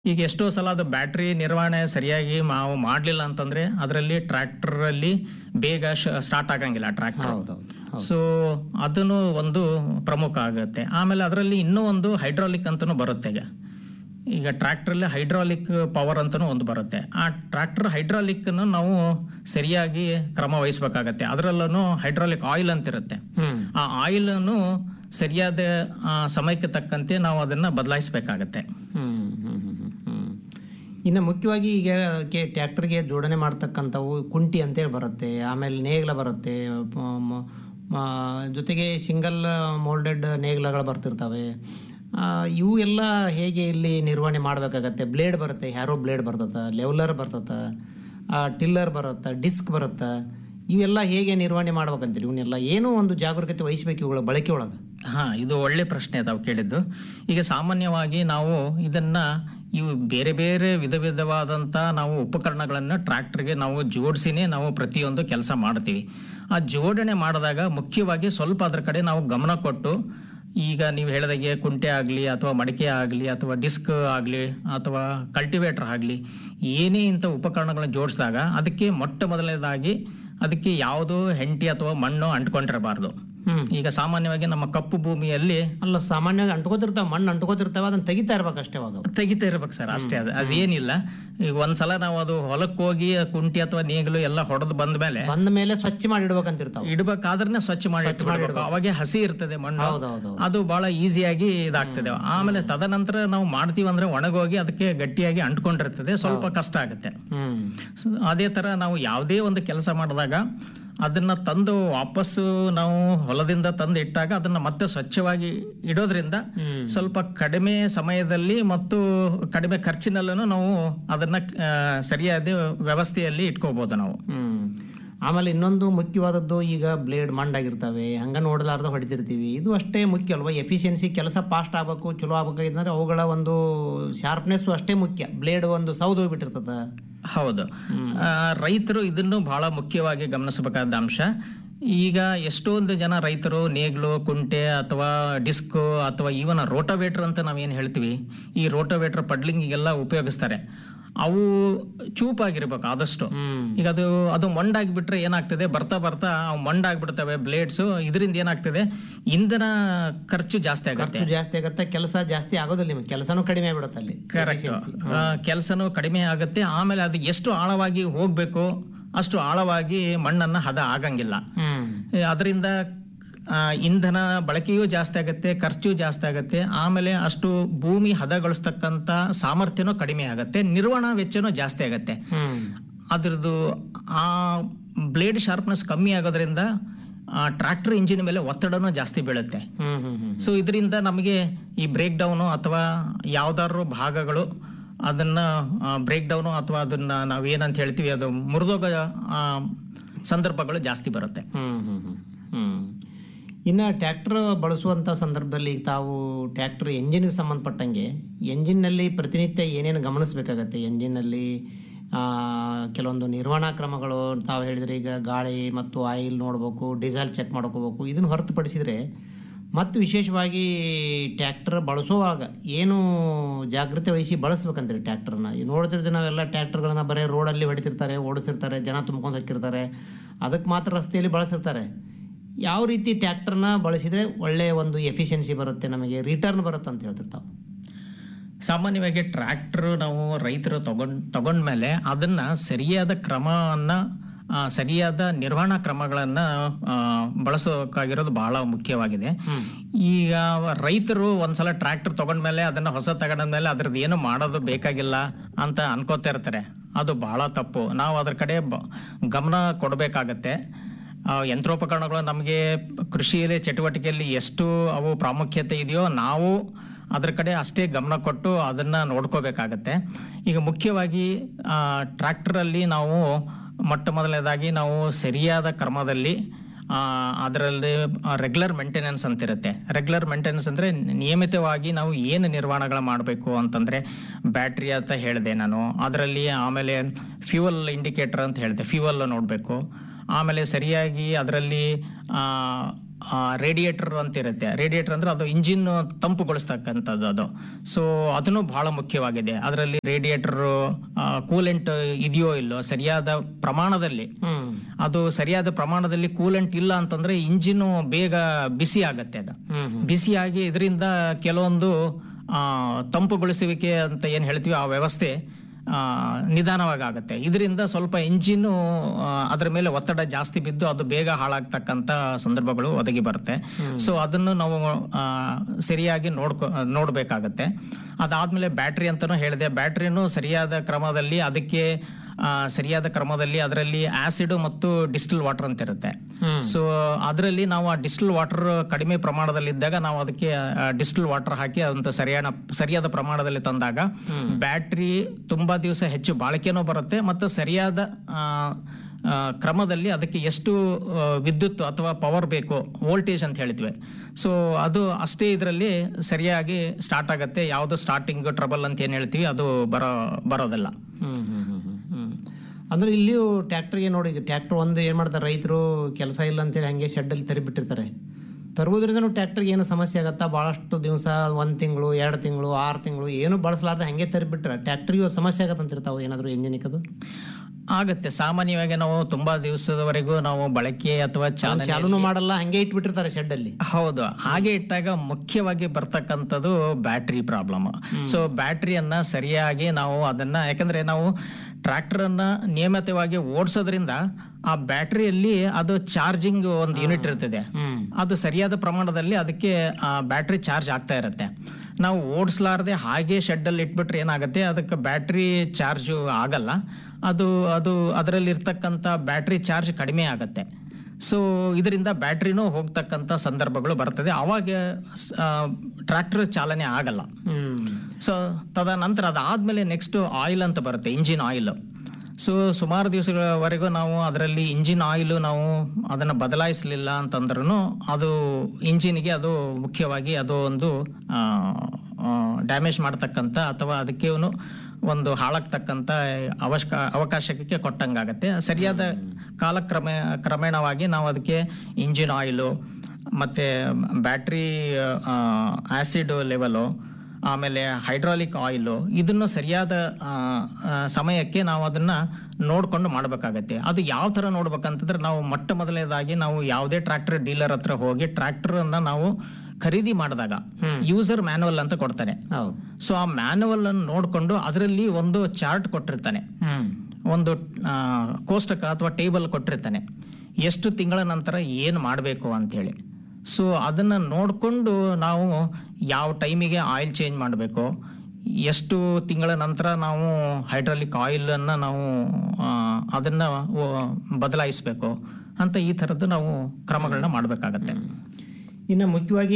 ಈಗ ಎಷ್ಟೋ ಸಲ ಅದು ಬ್ಯಾಟ್ರಿ ನಿರ್ವಹಣೆ ಸರಿಯಾಗಿ ನಾವು ಮಾಡಲಿಲ್ಲ ಅಂತಂದ್ರೆ ಅದರಲ್ಲಿ ಟ್ರ್ಯಾಕ್ಟರ್ ಅಲ್ಲಿ ಬೇಗ ಸ್ಟಾರ್ಟ್ ಆಗಂಗಿಲ್ಲ ಟ್ರ್ಯಾಕ್ಟರ್ ಹೌದೌದು ಸೊ ಅದನ್ನು ಒಂದು ಪ್ರಮುಖ ಆಗುತ್ತೆ ಆಮೇಲೆ ಅದರಲ್ಲಿ ಇನ್ನೂ ಒಂದು ಹೈಡ್ರಾಲಿಕ್ ಅಂತಲೂ ಬರುತ್ತೆ ಈಗ ಈಗ ಟ್ರ್ಯಾಕ್ಟ್ರಲ್ಲಿ ಹೈಡ್ರಾಲಿಕ್ ಪವರ್ ಅಂತಲೂ ಒಂದು ಬರುತ್ತೆ ಆ ಟ್ರ್ಯಾಕ್ಟರ್ ಹೈಡ್ರಾಲಿಕ್ ನಾವು ಸರಿಯಾಗಿ ಕ್ರಮ ವಹಿಸ್ಬೇಕಾಗತ್ತೆ ಅದರಲ್ಲೂ ಹೈಡ್ರಾಲಿಕ್ ಆಯಿಲ್ ಅಂತ ಇರುತ್ತೆ ಹ್ಮ್ ಆ ಆಯಿಲ್ ಅನ್ನು ಸರಿಯಾದ ಆ, ಸಮಯಕ್ಕೆ ತಕ್ಕಂತೆ ನಾವು ಅದನ್ನ ಬದಲಾಯಿಸಬೇಕಾಗತ್ತೆ ಹ್ಮ್ ಹ್ಮ್ ಹ್ಮ್ ಹ್ಮ್ ಹ್ಮ್. ಇನ್ನು ಮುಖ್ಯವಾಗಿ ಈಗ ಅದಕ್ಕೆ ಟ್ಯಾಕ್ಟರ್ಗೆ ಜೋಡಣೆ ಮಾಡ್ತಕ್ಕಂಥವು ಕುಂಟಿ ಅಂತೇಳಿ ಬರುತ್ತೆ ಆಮೇಲೆ ನೇಗಿಲ ಬರುತ್ತೆ ಮ- ಮ- ಮ- ಜೊತೆಗೆ ಸಿಂಗಲ್ ಮೋಲ್ಡೆಡ್ ನೇಗಿಲಗಳು ಬರ್ತಿರ್ತವೆ ಆ, ಇವು ಎಲ್ಲ ಹೇಗೆ ಇಲ್ಲಿ ನಿರ್ವಹಣೆ ಮಾಡಬೇಕಾಗತ್ತೆ ಬ್ಲೇಡ್ ಬರುತ್ತೆ ಹ್ಯಾರೋ ಬ್ಲೇಡ್ ಬರ್ತದೆ ಲೆವ್ಲರ್ ಬರ್ತದೆ ಟಿಲ್ಲರ್ ಬರುತ್ತೆ ಡಿಸ್ಕ್ ಬರುತ್ತೆ ಇವೆಲ್ಲ ಹೇಗೆ ನಿರ್ವಹಣೆ ಮಾಡ್ಬೇಕಂತೀರಿ ಇವನ್ನೆಲ್ಲ ಏನೋ ಒಂದು ಜಾಗರೂಕತೆ ವಹಿಸ್ಬೇಕು ಇವುಗಳ ಬಳಕೆ ಒಳಗೆ ಹಾ ಇದು ಒಳ್ಳೆ ಪ್ರಶ್ನೆ ತಾವು ಕೇಳಿದ್ದು ಈಗ ಸಾಮಾನ್ಯವಾಗಿ ನಾವು ಇದನ್ನ ಇವು ಬೇರೆ ಬೇರೆ ವಿಧ ವಿಧವಾದಂತ ನಾವು ಉಪಕರಣಗಳನ್ನು ಟ್ರ್ಯಾಕ್ಟರ್ಗೆ ನಾವು ಜೋಡಿಸಿನೇ ನಾವು ಪ್ರತಿಯೊಂದು ಕೆಲಸ ಮಾಡ್ತೀವಿ ಆ ಜೋಡಣೆ ಮಾಡಿದಾಗ ಮುಖ್ಯವಾಗಿ ಸ್ವಲ್ಪ ಅದ್ರ ಕಡೆ ನಾವು ಗಮನ ಕೊಟ್ಟು ಈಗ ನೀವು ಹೇಳಿದಾಗೆ ಕುಂಟೆ ಆಗಲಿ ಅಥವಾ ಮಡಿಕೆ ಆಗಲಿ ಅಥವಾ ಡಿಸ್ಕ್ ಆಗಲಿ ಅಥವಾ ಕಲ್ಟಿವೇಟರ್ ಆಗಲಿ ಏನೇ ಇಂಥ ಉಪಕರಣಗಳನ್ನ ಜೋಡಿಸಿದಾಗ ಅದಕ್ಕೆ ಮೊಟ್ಟ ಮೊದಲನೇದಾಗಿ ಅದಕ್ಕೆ ಯಾವುದು ಹೆಂಟಿ ಅಥವಾ ಮಣ್ಣು ಅಂಟ್ಕೊಂಡಿರಬಾರ್ದು ಹ್ಮ್ ಈಗ ಸಾಮಾನ್ಯವಾಗಿ ನಮ್ಮ ಕಪ್ಪು ಭೂಮಿಯಲ್ಲಿ ಅಲ್ಲ ಸಾಮಾನ್ಯವಾಗಿ ಅಂಟ್ಕೋತಿರ್ತಾವ ಮಣ್ಣು ಅಂಟ್ಕೋತಿರ್ತಾವ ಅದನ್ನ ತೆಗಿತಾ ಇರ್ಬೇಕು ಅಷ್ಟೇ ಅವಾಗ ತೆಗಿತಾ ಇರ್ಬೇಕು ಸರ್ ಅಷ್ಟೇ ಅದು ಅದೇನಿಲ್ಲ ಈಗ ಒಂದ್ಸಲ ನಾವು ಅದು ಹೊಲಕ್ಕೆ ಹೋಗಿ ಆ ಕುಂಟಿ ಅಥವಾ ನೇಗಿಲು ಎಲ್ಲ ಹೊಡೆದು ಬಂದ ಮೇಲೆ ಬಂದ ಮೇಲೆ ಸ್ವಚ್ಛ ಮಾಡಿ ಇಡ್ಬೇಕಂತಿರ್ತಾವ ಇಡ್ಬೇಕಾದ್ರೆ ಸ್ವಚ್ಛ ಮಾಡಿ ಇಟ್ಬಿಡ್ಬೇಕು. ಅವಾಗೆ ಹಸಿ ಇರ್ತದೆ ಮಣ್ಣು ಹೌದೌದು ಅದು ಬಹಳ ಈಸಿಯಾಗಿ ಇದಾಗ್ತದೆ ಆಮೇಲೆ ತದನಂತರ ನಾವು ಮಾಡ್ತೀವಿ ಅಂದ್ರೆ ಒಣಗೋಗಿ ಅದಕ್ಕೆ ಗಟ್ಟಿಯಾಗಿ ಅಂಟ್ಕೊಂಡಿರ್ತದೆ ಸ್ವಲ್ಪ ಕಷ್ಟ ಆಗುತ್ತೆ ಹ್ಮ್ ಸೊ, ಅದೇ ತರ ನಾವು ಯಾವುದೇ ಒಂದು ಕೆಲಸ ಮಾಡಿದಾಗ ಅದನ್ನ ತಂದು ವಾಪಸ್ಸು ನಾವು ಹೊಲದಿಂದ ತಂದು ಇಟ್ಟಾಗ ಅದನ್ನ ಮತ್ತೆ ಸ್ವಚ್ಛವಾಗಿ ಇಡೋದ್ರಿಂದ ಹ್ಮ್. ಸ್ವಲ್ಪ ಕಡಿಮೆ ಸಮಯದಲ್ಲಿ ಮತ್ತು ಕಡಿಮೆ ಖರ್ಚಿನಲ್ಲೂ ನಾವು ಅದನ್ನ ಆ, ಸರಿಯಾದ ವ್ಯವಸ್ಥೆಯಲ್ಲಿ ಇಟ್ಕೋಬಹುದು ನಾವು ಹ್ಮ್ ಆಮೇಲೆ ಇನ್ನೊಂದು ಮುಖ್ಯವಾದದ್ದು ಈಗ ಬ್ಲೇಡ್ ಮಂಡಾಗಿರ್ತವೆ ಹಂಗ ನೋಡಲಾರ್ದ ಹೊಡಿತಿರ್ತೀವಿ ಇದು ಅಷ್ಟೇ ಮುಖ್ಯ ಅಲ್ವಾ ಎಫಿಷಿಯನ್ಸಿ ಕೆಲಸ ಫಾಸ್ಟ್ ಆಗ್ಬೇಕು ಚಲೋ ಆಗ್ಬೇಕಾಗಿದ್ರೆ ಅವುಗಳ ಒಂದು ಶಾರ್ಪ್ನೆಸ್ ಅಷ್ಟೇ ಮುಖ್ಯ ಬ್ಲೇಡ್ ಒಂದು ಸೌದು ಹೋಗ್ಬಿಟ್ಟಿರ್ತದ ಹೌದು ಆ, ರೈತರು ಇದನ್ನು ಬಹಳ ಮುಖ್ಯವಾಗಿ ಗಮನಿಸಬೇಕಾದ ಅಂಶ ಈಗ ಎಷ್ಟೊಂದು ಜನ ರೈತರು ನೇಗ್ಲು ಕುಂಟೆ ಅಥವಾ ಡಿಸ್ಕ್ ಅಥವಾ ಈವನ್ ರೋಟೋವೇಟರ್ ಅಂತ ನಾವೇನು ಹೇಳ್ತೀವಿ ಈ ರೋಟೋವೇಟರ್ ಪಡ್ಲಿಂಗಿಗೆಲ್ಲ ಉಪಯೋಗಿಸ್ತಾರೆ ಅವು ಚೂಪಾಗಿರ್ಬೇಕು ಆದಷ್ಟು ಹ್ಮ್ ಈಗ ಅದು ಅದು ಮೊಂಡಾಗ್ಬಿಟ್ರೆ ಏನಾಗ್ತದೆ ಬರ್ತಾ ಬರ್ತಾ ಅವು ಮೊಂಡಾಗ್ಬಿಡ್ತವೆ ಬ್ಲೇಡ್ಸ್ ಇದರಿಂದ ಏನಾಗ್ತದೆ ಇಂಧನ ಖರ್ಚು ಜಾಸ್ತಿ ಆಗುತ್ತೆ ಖರ್ಚು ಜಾಸ್ತಿ ಆಗತ್ತೆ ಕೆಲಸ ಜಾಸ್ತಿ ಆಗೋದಿಲ್ಲ ನಿಮಗೆ ಕೆಲಸನೂ ಕಡಿಮೆ ಆಗ್ಬಿಡುತ್ತೆ ಅಲ್ಲಿ ಕರೆಕ್ಟ್ ಕೆಲಸನೂ ಕಡಿಮೆ ಆಗುತ್ತೆ ಆಮೇಲೆ ಅದು ಎಷ್ಟು ಆಳವಾಗಿ ಹೋಗ್ಬೇಕು ಅಷ್ಟು ಆಳವಾಗಿ ಮಣ್ಣನ್ನ ಹದ ಆಗಂಗಿಲ್ಲ ಹ್ಮ್ ಅದರಿಂದ ಇಂಧನ ಬಳಕೆಯೂ ಜಾಸ್ತಿ ಆಗುತ್ತೆ ಖರ್ಚು ಜಾಸ್ತಿ ಆಗುತ್ತೆ ಆಮೇಲೆ ಅಷ್ಟು ಭೂಮಿ ಹದಗೊಳಿಸ್ತಕ್ಕಂಥ ಸಾಮರ್ಥ್ಯನೂ ಕಡಿಮೆ ಆಗುತ್ತೆ ನಿರ್ವಹಣಾ ವೆಚ್ಚನೂ ಜಾಸ್ತಿ ಆಗುತ್ತೆ ಹ್ಮ್ ಅದ್ರದ್ದು ಆ ಬ್ಲೇಡ್ ಶಾರ್ಪ್ನೆಸ್ ಕಮ್ಮಿ ಆಗೋದ್ರಿಂದ ಟ್ರ್ಯಾಕ್ಟರ್ ಇಂಜಿನ್ ಮೇಲೆ ಒತ್ತಡನೂ ಜಾಸ್ತಿ ಬೀಳುತ್ತೆ ಹ್ಮ್ ಹ್ಮ್ ಹ್ಮ್ ಸೊ ಇದರಿಂದ ನಮಗೆ ಈ ಬ್ರೇಕ್ ಡೌನು ಅಥವಾ ಯಾವ್ದಾದ್ರು ಭಾಗಗಳು ಅದನ್ನ ಬ್ರೇಕ್ ಡೌನು ಅಥವಾ ಅದನ್ನ ನಾವು ಏನಂತ ಹೇಳ್ತೀವಿ ಅದು ಮುರಿದೋಗ ಸಂದರ್ಭಗಳು ಜಾಸ್ತಿ ಬರುತ್ತೆ ಹ್ಮ್ ಹ್ಮ್ ಹ್ಮ್ ಹ್ಮ್ ಇನ್ನು ಟ್ಯಾಕ್ಟರ್ ಬಳಸುವಂಥ ಸಂದರ್ಭದಲ್ಲಿ ತಾವು ಟ್ಯಾಕ್ಟರ್ ಎಂಜಿನ್ಗೆ ಸಂಬಂಧಪಟ್ಟಂಗೆ ಎಂಜಿನ್ನಲ್ಲಿ ಪ್ರತಿನಿತ್ಯ ಏನೇನು ಗಮನಿಸಬೇಕಾಗತ್ತೆ ಎಂಜಿನ್ನಲ್ಲಿ ಆ, ಕೆಲವೊಂದು ನಿರ್ವಹಣಾ ಕ್ರಮಗಳು ತಾವು ಹೇಳಿದ್ರೆ ಈಗ ಗಾಳಿ ಮತ್ತು ಆಯಿಲ್ ನೋಡ್ಬೇಕು ಡೀಸೆಲ್ ಚೆಕ್ ಮಾಡ್ಕೋಬೇಕು ಇದನ್ನು ಹೊರತುಪಡಿಸಿದರೆ ಮತ್ತು ವಿಶೇಷವಾಗಿ ಟ್ಯಾಕ್ಟರ್ ಬಳಸುವಾಗ ಏನು ಜಾಗೃತಿ ವಹಿಸಿ ಬಳಸ್ಬೇಕಂತೀರಿ ಟ್ಯಾಕ್ಟರ್ನ ಈಗ ನೋಡ್ತಿರ್ತೀವಿ ನಾವೆಲ್ಲ ಟ್ಯಾಕ್ಟರ್ಗಳನ್ನ ಬರೀ ರೋಡಲ್ಲಿ ಹೊಡಿತಿರ್ತಾರೆ ಓಡಿಸಿರ್ತಾರೆ ಜನ ತುಂಬ್ಕೊಂಡು ಹಾಕಿರ್ತಾರೆ ಅದಕ್ಕೆ ಮಾತ್ರ ರಸ್ತೆಯಲ್ಲಿ ಬಳಸಿರ್ತಾರೆ ಯಾವ ರೀತಿ ಟ್ಯಾಕ್ಟರ್ನ ಬಳಸಿದರೆ ಒಳ್ಳೆಯ ಒಂದು ಎಫಿಷಿಯನ್ಸಿ ಬರುತ್ತೆ ನಮಗೆ ರಿಟರ್ನ್ ಬರುತ್ತೆ ಅಂತ ಹೇಳ್ತಿರ್ತಾವೆ ಸಾಮಾನ್ಯವಾಗಿ ಟ್ರ್ಯಾಕ್ಟರ್ ನಾವು ರೈತರು ತಗೊಂಡ್ ತಗೊಂಡ್ಮೇಲೆ ಅದನ್ನ ಸರಿಯಾದ ಕ್ರಮವನ್ನ ಆ, ಸರಿಯಾದ ನಿರ್ವಹಣಾ ಕ್ರಮಗಳನ್ನ ಆ, ಬಳಸೋಕ್ಕಾಗಿರೋದು ಬಹಳ ಮುಖ್ಯವಾಗಿದೆ ಈಗ ರೈತರು ಒಂದ್ಸಲ ಟ್ರ್ಯಾಕ್ಟರ್ ತಗೊಂಡ್ಮೇಲೆ ಅದನ್ನ ಹೊಸ ತಗೊಂಡ್ಮೇಲೆ ಅದ್ರದ್ದು ಏನು ಮಾಡೋದು ಬೇಕಾಗಿಲ್ಲ ಅಂತ ಅನ್ಕೋತಾ ಇರ್ತಾರೆ ಅದು ಬಹಳ ತಪ್ಪು ನಾವು ಅದ್ರ ಕಡೆ ಬ- ಗಮನ ಕೊಡಬೇಕಾಗತ್ತೆ ಆ, ಯಂತ್ರೋಪಕರಣಗಳು ನಮಗೆ ಕೃಷಿಯಲ್ಲಿ ಚಟುವಟಿಕೆಯಲ್ಲಿ ಎಷ್ಟು ಅವು ಪ್ರಾಮುಖ್ಯತೆ ಇದೆಯೋ ನಾವು ಅದ್ರ ಕಡೆ ಅಷ್ಟೇ ಗಮನ ಕೊಟ್ಟು ಅದನ್ನ ನೋಡ್ಕೋಬೇಕಾಗತ್ತೆ ಈಗ ಮುಖ್ಯವಾಗಿ ಟ್ರ್ಯಾಕ್ಟರಲ್ಲಿ ನಾವು ಮೊಟ್ಟ ಮೊದಲನೇದಾಗಿ ನಾವು ಸರಿಯಾದ ಕ್ರಮದಲ್ಲಿ ಆ, ಅದರಲ್ಲಿ ರೆಗ್ಯುಲರ್ ಮೇಂಟೆನೆನ್ಸ್ ಅಂತಿರುತ್ತೆ ರೆಗ್ಯುಲರ್ ಮೇಂಟೆನೆನ್ಸ್ ಅಂದರೆ ನಿಯಮಿತವಾಗಿ ನಾವು ಏನು ನಿರ್ವಹಣೆಗಳು ಮಾಡಬೇಕು ಅಂತಂದರೆ ಬ್ಯಾಟ್ರಿ ಅಂತ ಹೇಳಿದೆ ನಾನು ಅದರಲ್ಲಿ ಆಮೇಲೆ ಫ್ಯೂಯಲ್ ಇಂಡಿಕೇಟರ್ ಅಂತ ಹೇಳಿದೆ ಫ್ಯೂಯಲ್ ನೋಡಬೇಕು ಆಮೇಲೆ ಸರಿಯಾಗಿ ಅದರಲ್ಲಿ ರೇಡಿಯೇಟರ್ ಅಂತ ಇರುತ್ತೆ ರೇಡಿಯೇಟರ್ ಅಂದ್ರೆ ಅದು ಇಂಜಿನ್ ತಂಪುಗೊಳಿಸ್ತಕ್ಕಂಥದ್ದು ಅದು ಸೊ ಅದನ್ನು ಬಹಳ ಮುಖ್ಯವಾಗಿದೆ ಅದರಲ್ಲಿ ರೇಡಿಯೇಟರ್ ಕೂಲೆಂಟ್ ಇದೆಯೋ ಇಲ್ಲೋ ಸರಿಯಾದ ಪ್ರಮಾಣದಲ್ಲಿ ಹ್ಮ್ ಅದು ಸರಿಯಾದ ಪ್ರಮಾಣದಲ್ಲಿ ಕೂಲೆಂಟ್ ಇಲ್ಲ ಅಂತಂದ್ರೆ ಇಂಜಿನ್ ಬೇಗ ಬಿಸಿ ಆಗತ್ತೆ ಅದು ಹ್ಮ್ ಬಿಸಿಯಾಗಿ ಇದರಿಂದ ಕೆಲವೊಂದು ಆ, ತಂಪುಗೊಳಿಸುವಿಕೆ ಅಂತ ಏನು ಹೇಳ್ತೀವಿ ಆ ವ್ಯವಸ್ಥೆ ಆ, ನಿಧಾನವಾಗಿ ಆಗುತ್ತೆ ಇದರಿಂದ ಸ್ವಲ್ಪ ಇಂಜಿನ್ನು ಅದರ ಮೇಲೆ ಒತ್ತಡ ಜಾಸ್ತಿ ಬಿದ್ದು ಅದು ಬೇಗ ಹಾಳಾಗ್ತಕ್ಕಂಥ ಸಂದರ್ಭಗಳು ಒದಗಿ ಬರುತ್ತೆ ಸೊ ಅದನ್ನು ನಾವು ಆ, ಸರಿಯಾಗಿ ನೋಡ್ಕೊ ನೋಡ್ಬೇಕಾಗತ್ತೆ ಅದಾದ್ಮೇಲೆ ಬ್ಯಾಟ್ರಿ ಅಂತಾನು ಹೇಳಿದೆ ಬ್ಯಾಟ್ರಿನೂ ಸರಿಯಾದ ಕ್ರಮದಲ್ಲಿ ಅದಕ್ಕೆ ಆ, ಸರಿಯಾದ ಕ್ರಮದಲ್ಲಿ ಅದರಲ್ಲಿ ಆಸಿಡ್ ಮತ್ತು ಡಿಸ್ಟಿಲ್ ವಾಟರ್ ಅಂತ ಇರುತ್ತೆ ಹ್ಮ್. ಸೊ ಅದರಲ್ಲಿ ನಾವು ಆ ಡಿಸ್ಟಿಲ್ ವಾಟರ್ ಕಡಿಮೆ ಪ್ರಮಾಣದಲ್ಲಿ ಇದ್ದಾಗ ನಾವು ಅದಕ್ಕೆ ಡಿಸ್ಟಿಲ್ ವಾಟರ್ ಹಾಕಿ ಅದಂತ ಸರಿಯಾದ ಸರಿಯಾದ ಪ್ರಮಾಣದಲ್ಲಿ ತಂದಾಗ ಬ್ಯಾಟ್ರಿ ತುಂಬಾ ದಿವಸ ಹೆಚ್ಚು ಬಾಳಿಕೆನೂ ಬರುತ್ತೆ ಮತ್ತು ಸರಿಯಾದ ಆ, ಆ, ಕ್ರಮದಲ್ಲಿ ಅದಕ್ಕೆ ಎಷ್ಟು ಆ, ವಿದ್ಯುತ್ ಅಥವಾ ಪವರ್ ಬೇಕು ವೋಲ್ಟೇಜ್ ಅಂತ ಹೇಳ್ತೀವಿ ಸೊ ಅದು ಅಷ್ಟೇ ಇದರಲ್ಲಿ ಸರಿಯಾಗಿ ಸ್ಟಾರ್ಟ್ ಆಗುತ್ತೆ ಯಾವುದು ಸ್ಟಾರ್ಟಿಂಗ್ ಟ್ರಬಲ್ ಅಂತ ಏನು ಹೇಳ್ತೀವಿ ಅದು ಬರೋ ಬರೋದಿಲ್ಲ ಹ್ಮ್ ಹ್ಮ್ ಹ್ಮ್ ಹ್ಮ್ ಹ್ಮ್. ಅಂದ್ರೆ ಇಲ್ಲಿಯೂ ಟ್ಯಾಕ್ಟ್ರಿಗೆ ನೋಡಿ ಈಗ ಟ್ಯಾಕ್ಟರ್ ಒಂದು ಏನು ಮಾಡ್ತಾರೆ ರೈತರು ಕೆಲಸ ಇಲ್ಲ ಅಂತೇಳಿ ಹಂಗೆ ಶೆಡ್ಡಲ್ಲಿ ತರಿಬಿಟ್ಟಿರ್ತಾರೆ ತರುವುದ್ರಿಂದ ಟ್ಯಾಕ್ಟರ್ಗೆ ಏನು ಸಮಸ್ಯೆ ಆಗತ್ತಾ ಭಾಳಷ್ಟು ದಿವಸ ಒಂದು ತಿಂಗಳು ಎರಡು ತಿಂಗಳು ಆರು ತಿಂಗಳು ಏನು ಬಳಸಲಾರ್ದೆ ಹಂಗೆ ತರಿಬಿಟ್ರೆ ಟ್ಯಾಕ್ಟ್ರಿಗೂ ಸಮಸ್ಯೆ ಆಗತ್ತಂತಿರ್ತಾವೆ ಏನಾದರೂ ಇಂಜಿನಿಕದು ಆಗತ್ತೆ ಸಾಮಾನ್ಯವಾಗಿ ನಾವು ತುಂಬಾ ದಿವಸದವರೆಗೂ ನಾವು ಬಳಕೆ ಅಥವಾ ಚಾಲನೆ ಚಾಲೂನು ಮಾಡಲ್ಲ ಹಂಗೆ ಇಟ್ಬಿಟ್ಟಿರ್ತಾರೆ ಶೆಡ್ಡಲ್ಲಿ ಹೌದು ಹಾಗೆ ಇಟ್ಟಾಗ ಮುಖ್ಯವಾಗಿ ಬರ್ತಕ್ಕಂಥದ್ದು ಬ್ಯಾಟ್ರಿ ಪ್ರಾಬ್ಲಮ್ ಸೊ ಬ್ಯಾಟ್ರಿಯನ್ನ ಸರಿಯಾಗಿ ನಾವು ಅದನ್ನ ಯಾಕಂದ್ರೆ ನಾವು ಟ್ರ್ಯಾಕ್ಟರ್ ಅನ್ನ ನಿಯಮಿತವಾಗಿ ಓಡಿಸೋದ್ರಿಂದ ಆ ಬ್ಯಾಟ್ರಿಯಲ್ಲಿ ಅದು ಚಾರ್ಜಿಂಗ್ ಒಂದು ಯೂನಿಟ್ ಇರ್ತದೆ ಹ್ಮ್ ಅದು ಸರಿಯಾದ ಪ್ರಮಾಣದಲ್ಲಿ ಅದಕ್ಕೆ ಬ್ಯಾಟ್ರಿ ಚಾರ್ಜ್ ಆಗ್ತಾ ಇರುತ್ತೆ ನಾವು ಓಡಿಸ್ಲಾರ್ದೆ ಹಾಗೆ ಶೆಡ್ಡಲ್ಲಿ ಇಟ್ಬಿಟ್ರೆ ಏನಾಗುತ್ತೆ ಅದಕ್ಕೆ ಬ್ಯಾಟ್ರಿ ಚಾರ್ಜ್ ಆಗಲ್ಲ ಅದು ಅದು ಅದರಲ್ಲಿ ಇರ್ತಕ್ಕಂಥ ಬ್ಯಾಟ್ರಿ ಚಾರ್ಜ್ ಕಡಿಮೆ ಆಗುತ್ತೆ ಸೊ ಇದರಿಂದ ಬ್ಯಾಟ್ರಿನೂ ಹೋಗ್ತಕ್ಕಂಥ ಸಂದರ್ಭಗಳು ಬರ್ತದೆ ಅವಾಗ ಟ್ರ್ಯಾಕ್ಟರ್ ಚಾಲನೆ ಆಗಲ್ಲ ಹ್ಮ್ ಸೊ ತದನಂತರ ಅದಾದ್ಮೇಲೆ ನೆಕ್ಸ್ಟ್ ಆಯಿಲ್ ಅಂತ ಬರುತ್ತೆ ಇಂಜಿನ್ ಆಯಿಲ್ ಸೊ ಸುಮಾರು ದಿವಸಗಳವರೆಗೂ ನಾವು ಅದರಲ್ಲಿ ಇಂಜಿನ್ ಆಯಿಲ್ ನಾವು ಅದನ್ನು ಬದಲಾಯಿಸಲಿಲ್ಲ ಅಂತಂದ್ರೂ ಅದು ಇಂಜಿನ್ಗೆ ಅದು ಮುಖ್ಯವಾಗಿ ಅದು ಒಂದು ಡ್ಯಾಮೇಜ್ ಮಾಡ್ತಕ್ಕಂಥ ಅಥವಾ ಅದಕ್ಕೆ ಒಂದು ಹಾಳಾಗ್ತಕ್ಕಂಥ ಅವಶ್ಯ ಅವಕಾಶಕ್ಕೆ ಕೊಟ್ಟಂಗಾಗತ್ತೆ ಸರಿಯಾದ ಕಾಲಕ್ರಮ ಕ್ರಮೇಣವಾಗಿ ನಾವು ಅದಕ್ಕೆ ಇಂಜಿನ್ ಆಯಿಲು ಮತ್ತು ಬ್ಯಾಟ್ರಿ ಆ್ಯಸಿಡ್ ಲೆವೆಲು ಆಮೇಲೆ ಹೈಡ್ರಾಲಿಕ್ ಆಯಿಲು ಇದನ್ನು ಸರಿಯಾದ ಆ, ಆ, ಸಮಯಕ್ಕೆ ನಾವು ಅದನ್ನ ನೋಡ್ಕೊಂಡು ಮಾಡಬೇಕಾಗತ್ತೆ ಅದು ಯಾವ ಥರ ನೋಡ್ಬೇಕಂತಂದ್ರೆ ನಾವು ಮೊಟ್ಟ ಮೊದಲನೇದಾಗಿ ನಾವು ಯಾವುದೇ ಟ್ರ್ಯಾಕ್ಟರ್ ಡೀಲರ್ ಹತ್ರ ಹೋಗಿ ಟ್ರ್ಯಾಕ್ಟರ್ ಅನ್ನ ನಾವು ಖರೀದಿ ಮಾಡಿದಾಗ ಯೂಸರ್ ಮ್ಯಾನುವಲ್ ಅಂತ ಕೊಡ್ತಾನೆ ಹೌದು ಸೊ ಆ ಮ್ಯಾನುವಲ್ ಅನ್ನು ನೋಡಿಕೊಂಡು ಅದರಲ್ಲಿ ಒಂದು ಚಾರ್ಟ್ ಕೊಟ್ಟಿರ್ತಾನೆ ಹ್ಮ್ ಒಂದು ಆ, ಕೋಷ್ಟಕ ಅಥವಾ ಟೇಬಲ್ ಕೊಟ್ಟಿರ್ತಾನೆ ಎಷ್ಟು ತಿಂಗಳ ನಂತರ ಏನು ಮಾಡಬೇಕು ಅಂಥೇಳಿ ಸೊ ಅದನ್ನು ನೋಡಿಕೊಂಡು ನಾವು ಯಾವ ಟೈಮಿಗೆ ಆಯಿಲ್ ಚೇಂಜ್ ಮಾಡಬೇಕು ಎಷ್ಟು ತಿಂಗಳ ನಂತರ ನಾವು ಹೈಡ್ರಾಲಿಕ್ ಆಯಿಲನ್ನು ನಾವು ಆ, ಅದನ್ನ ಓ- ಬದಲಾಯಿಸಬೇಕು ಅಂತ ಈ ಥರದ್ದು ನಾವು ಕ್ರಮಗಳನ್ನ ಮಾಡಬೇಕಾಗತ್ತೆ ಇನ್ನು ಮುಖ್ಯವಾಗಿ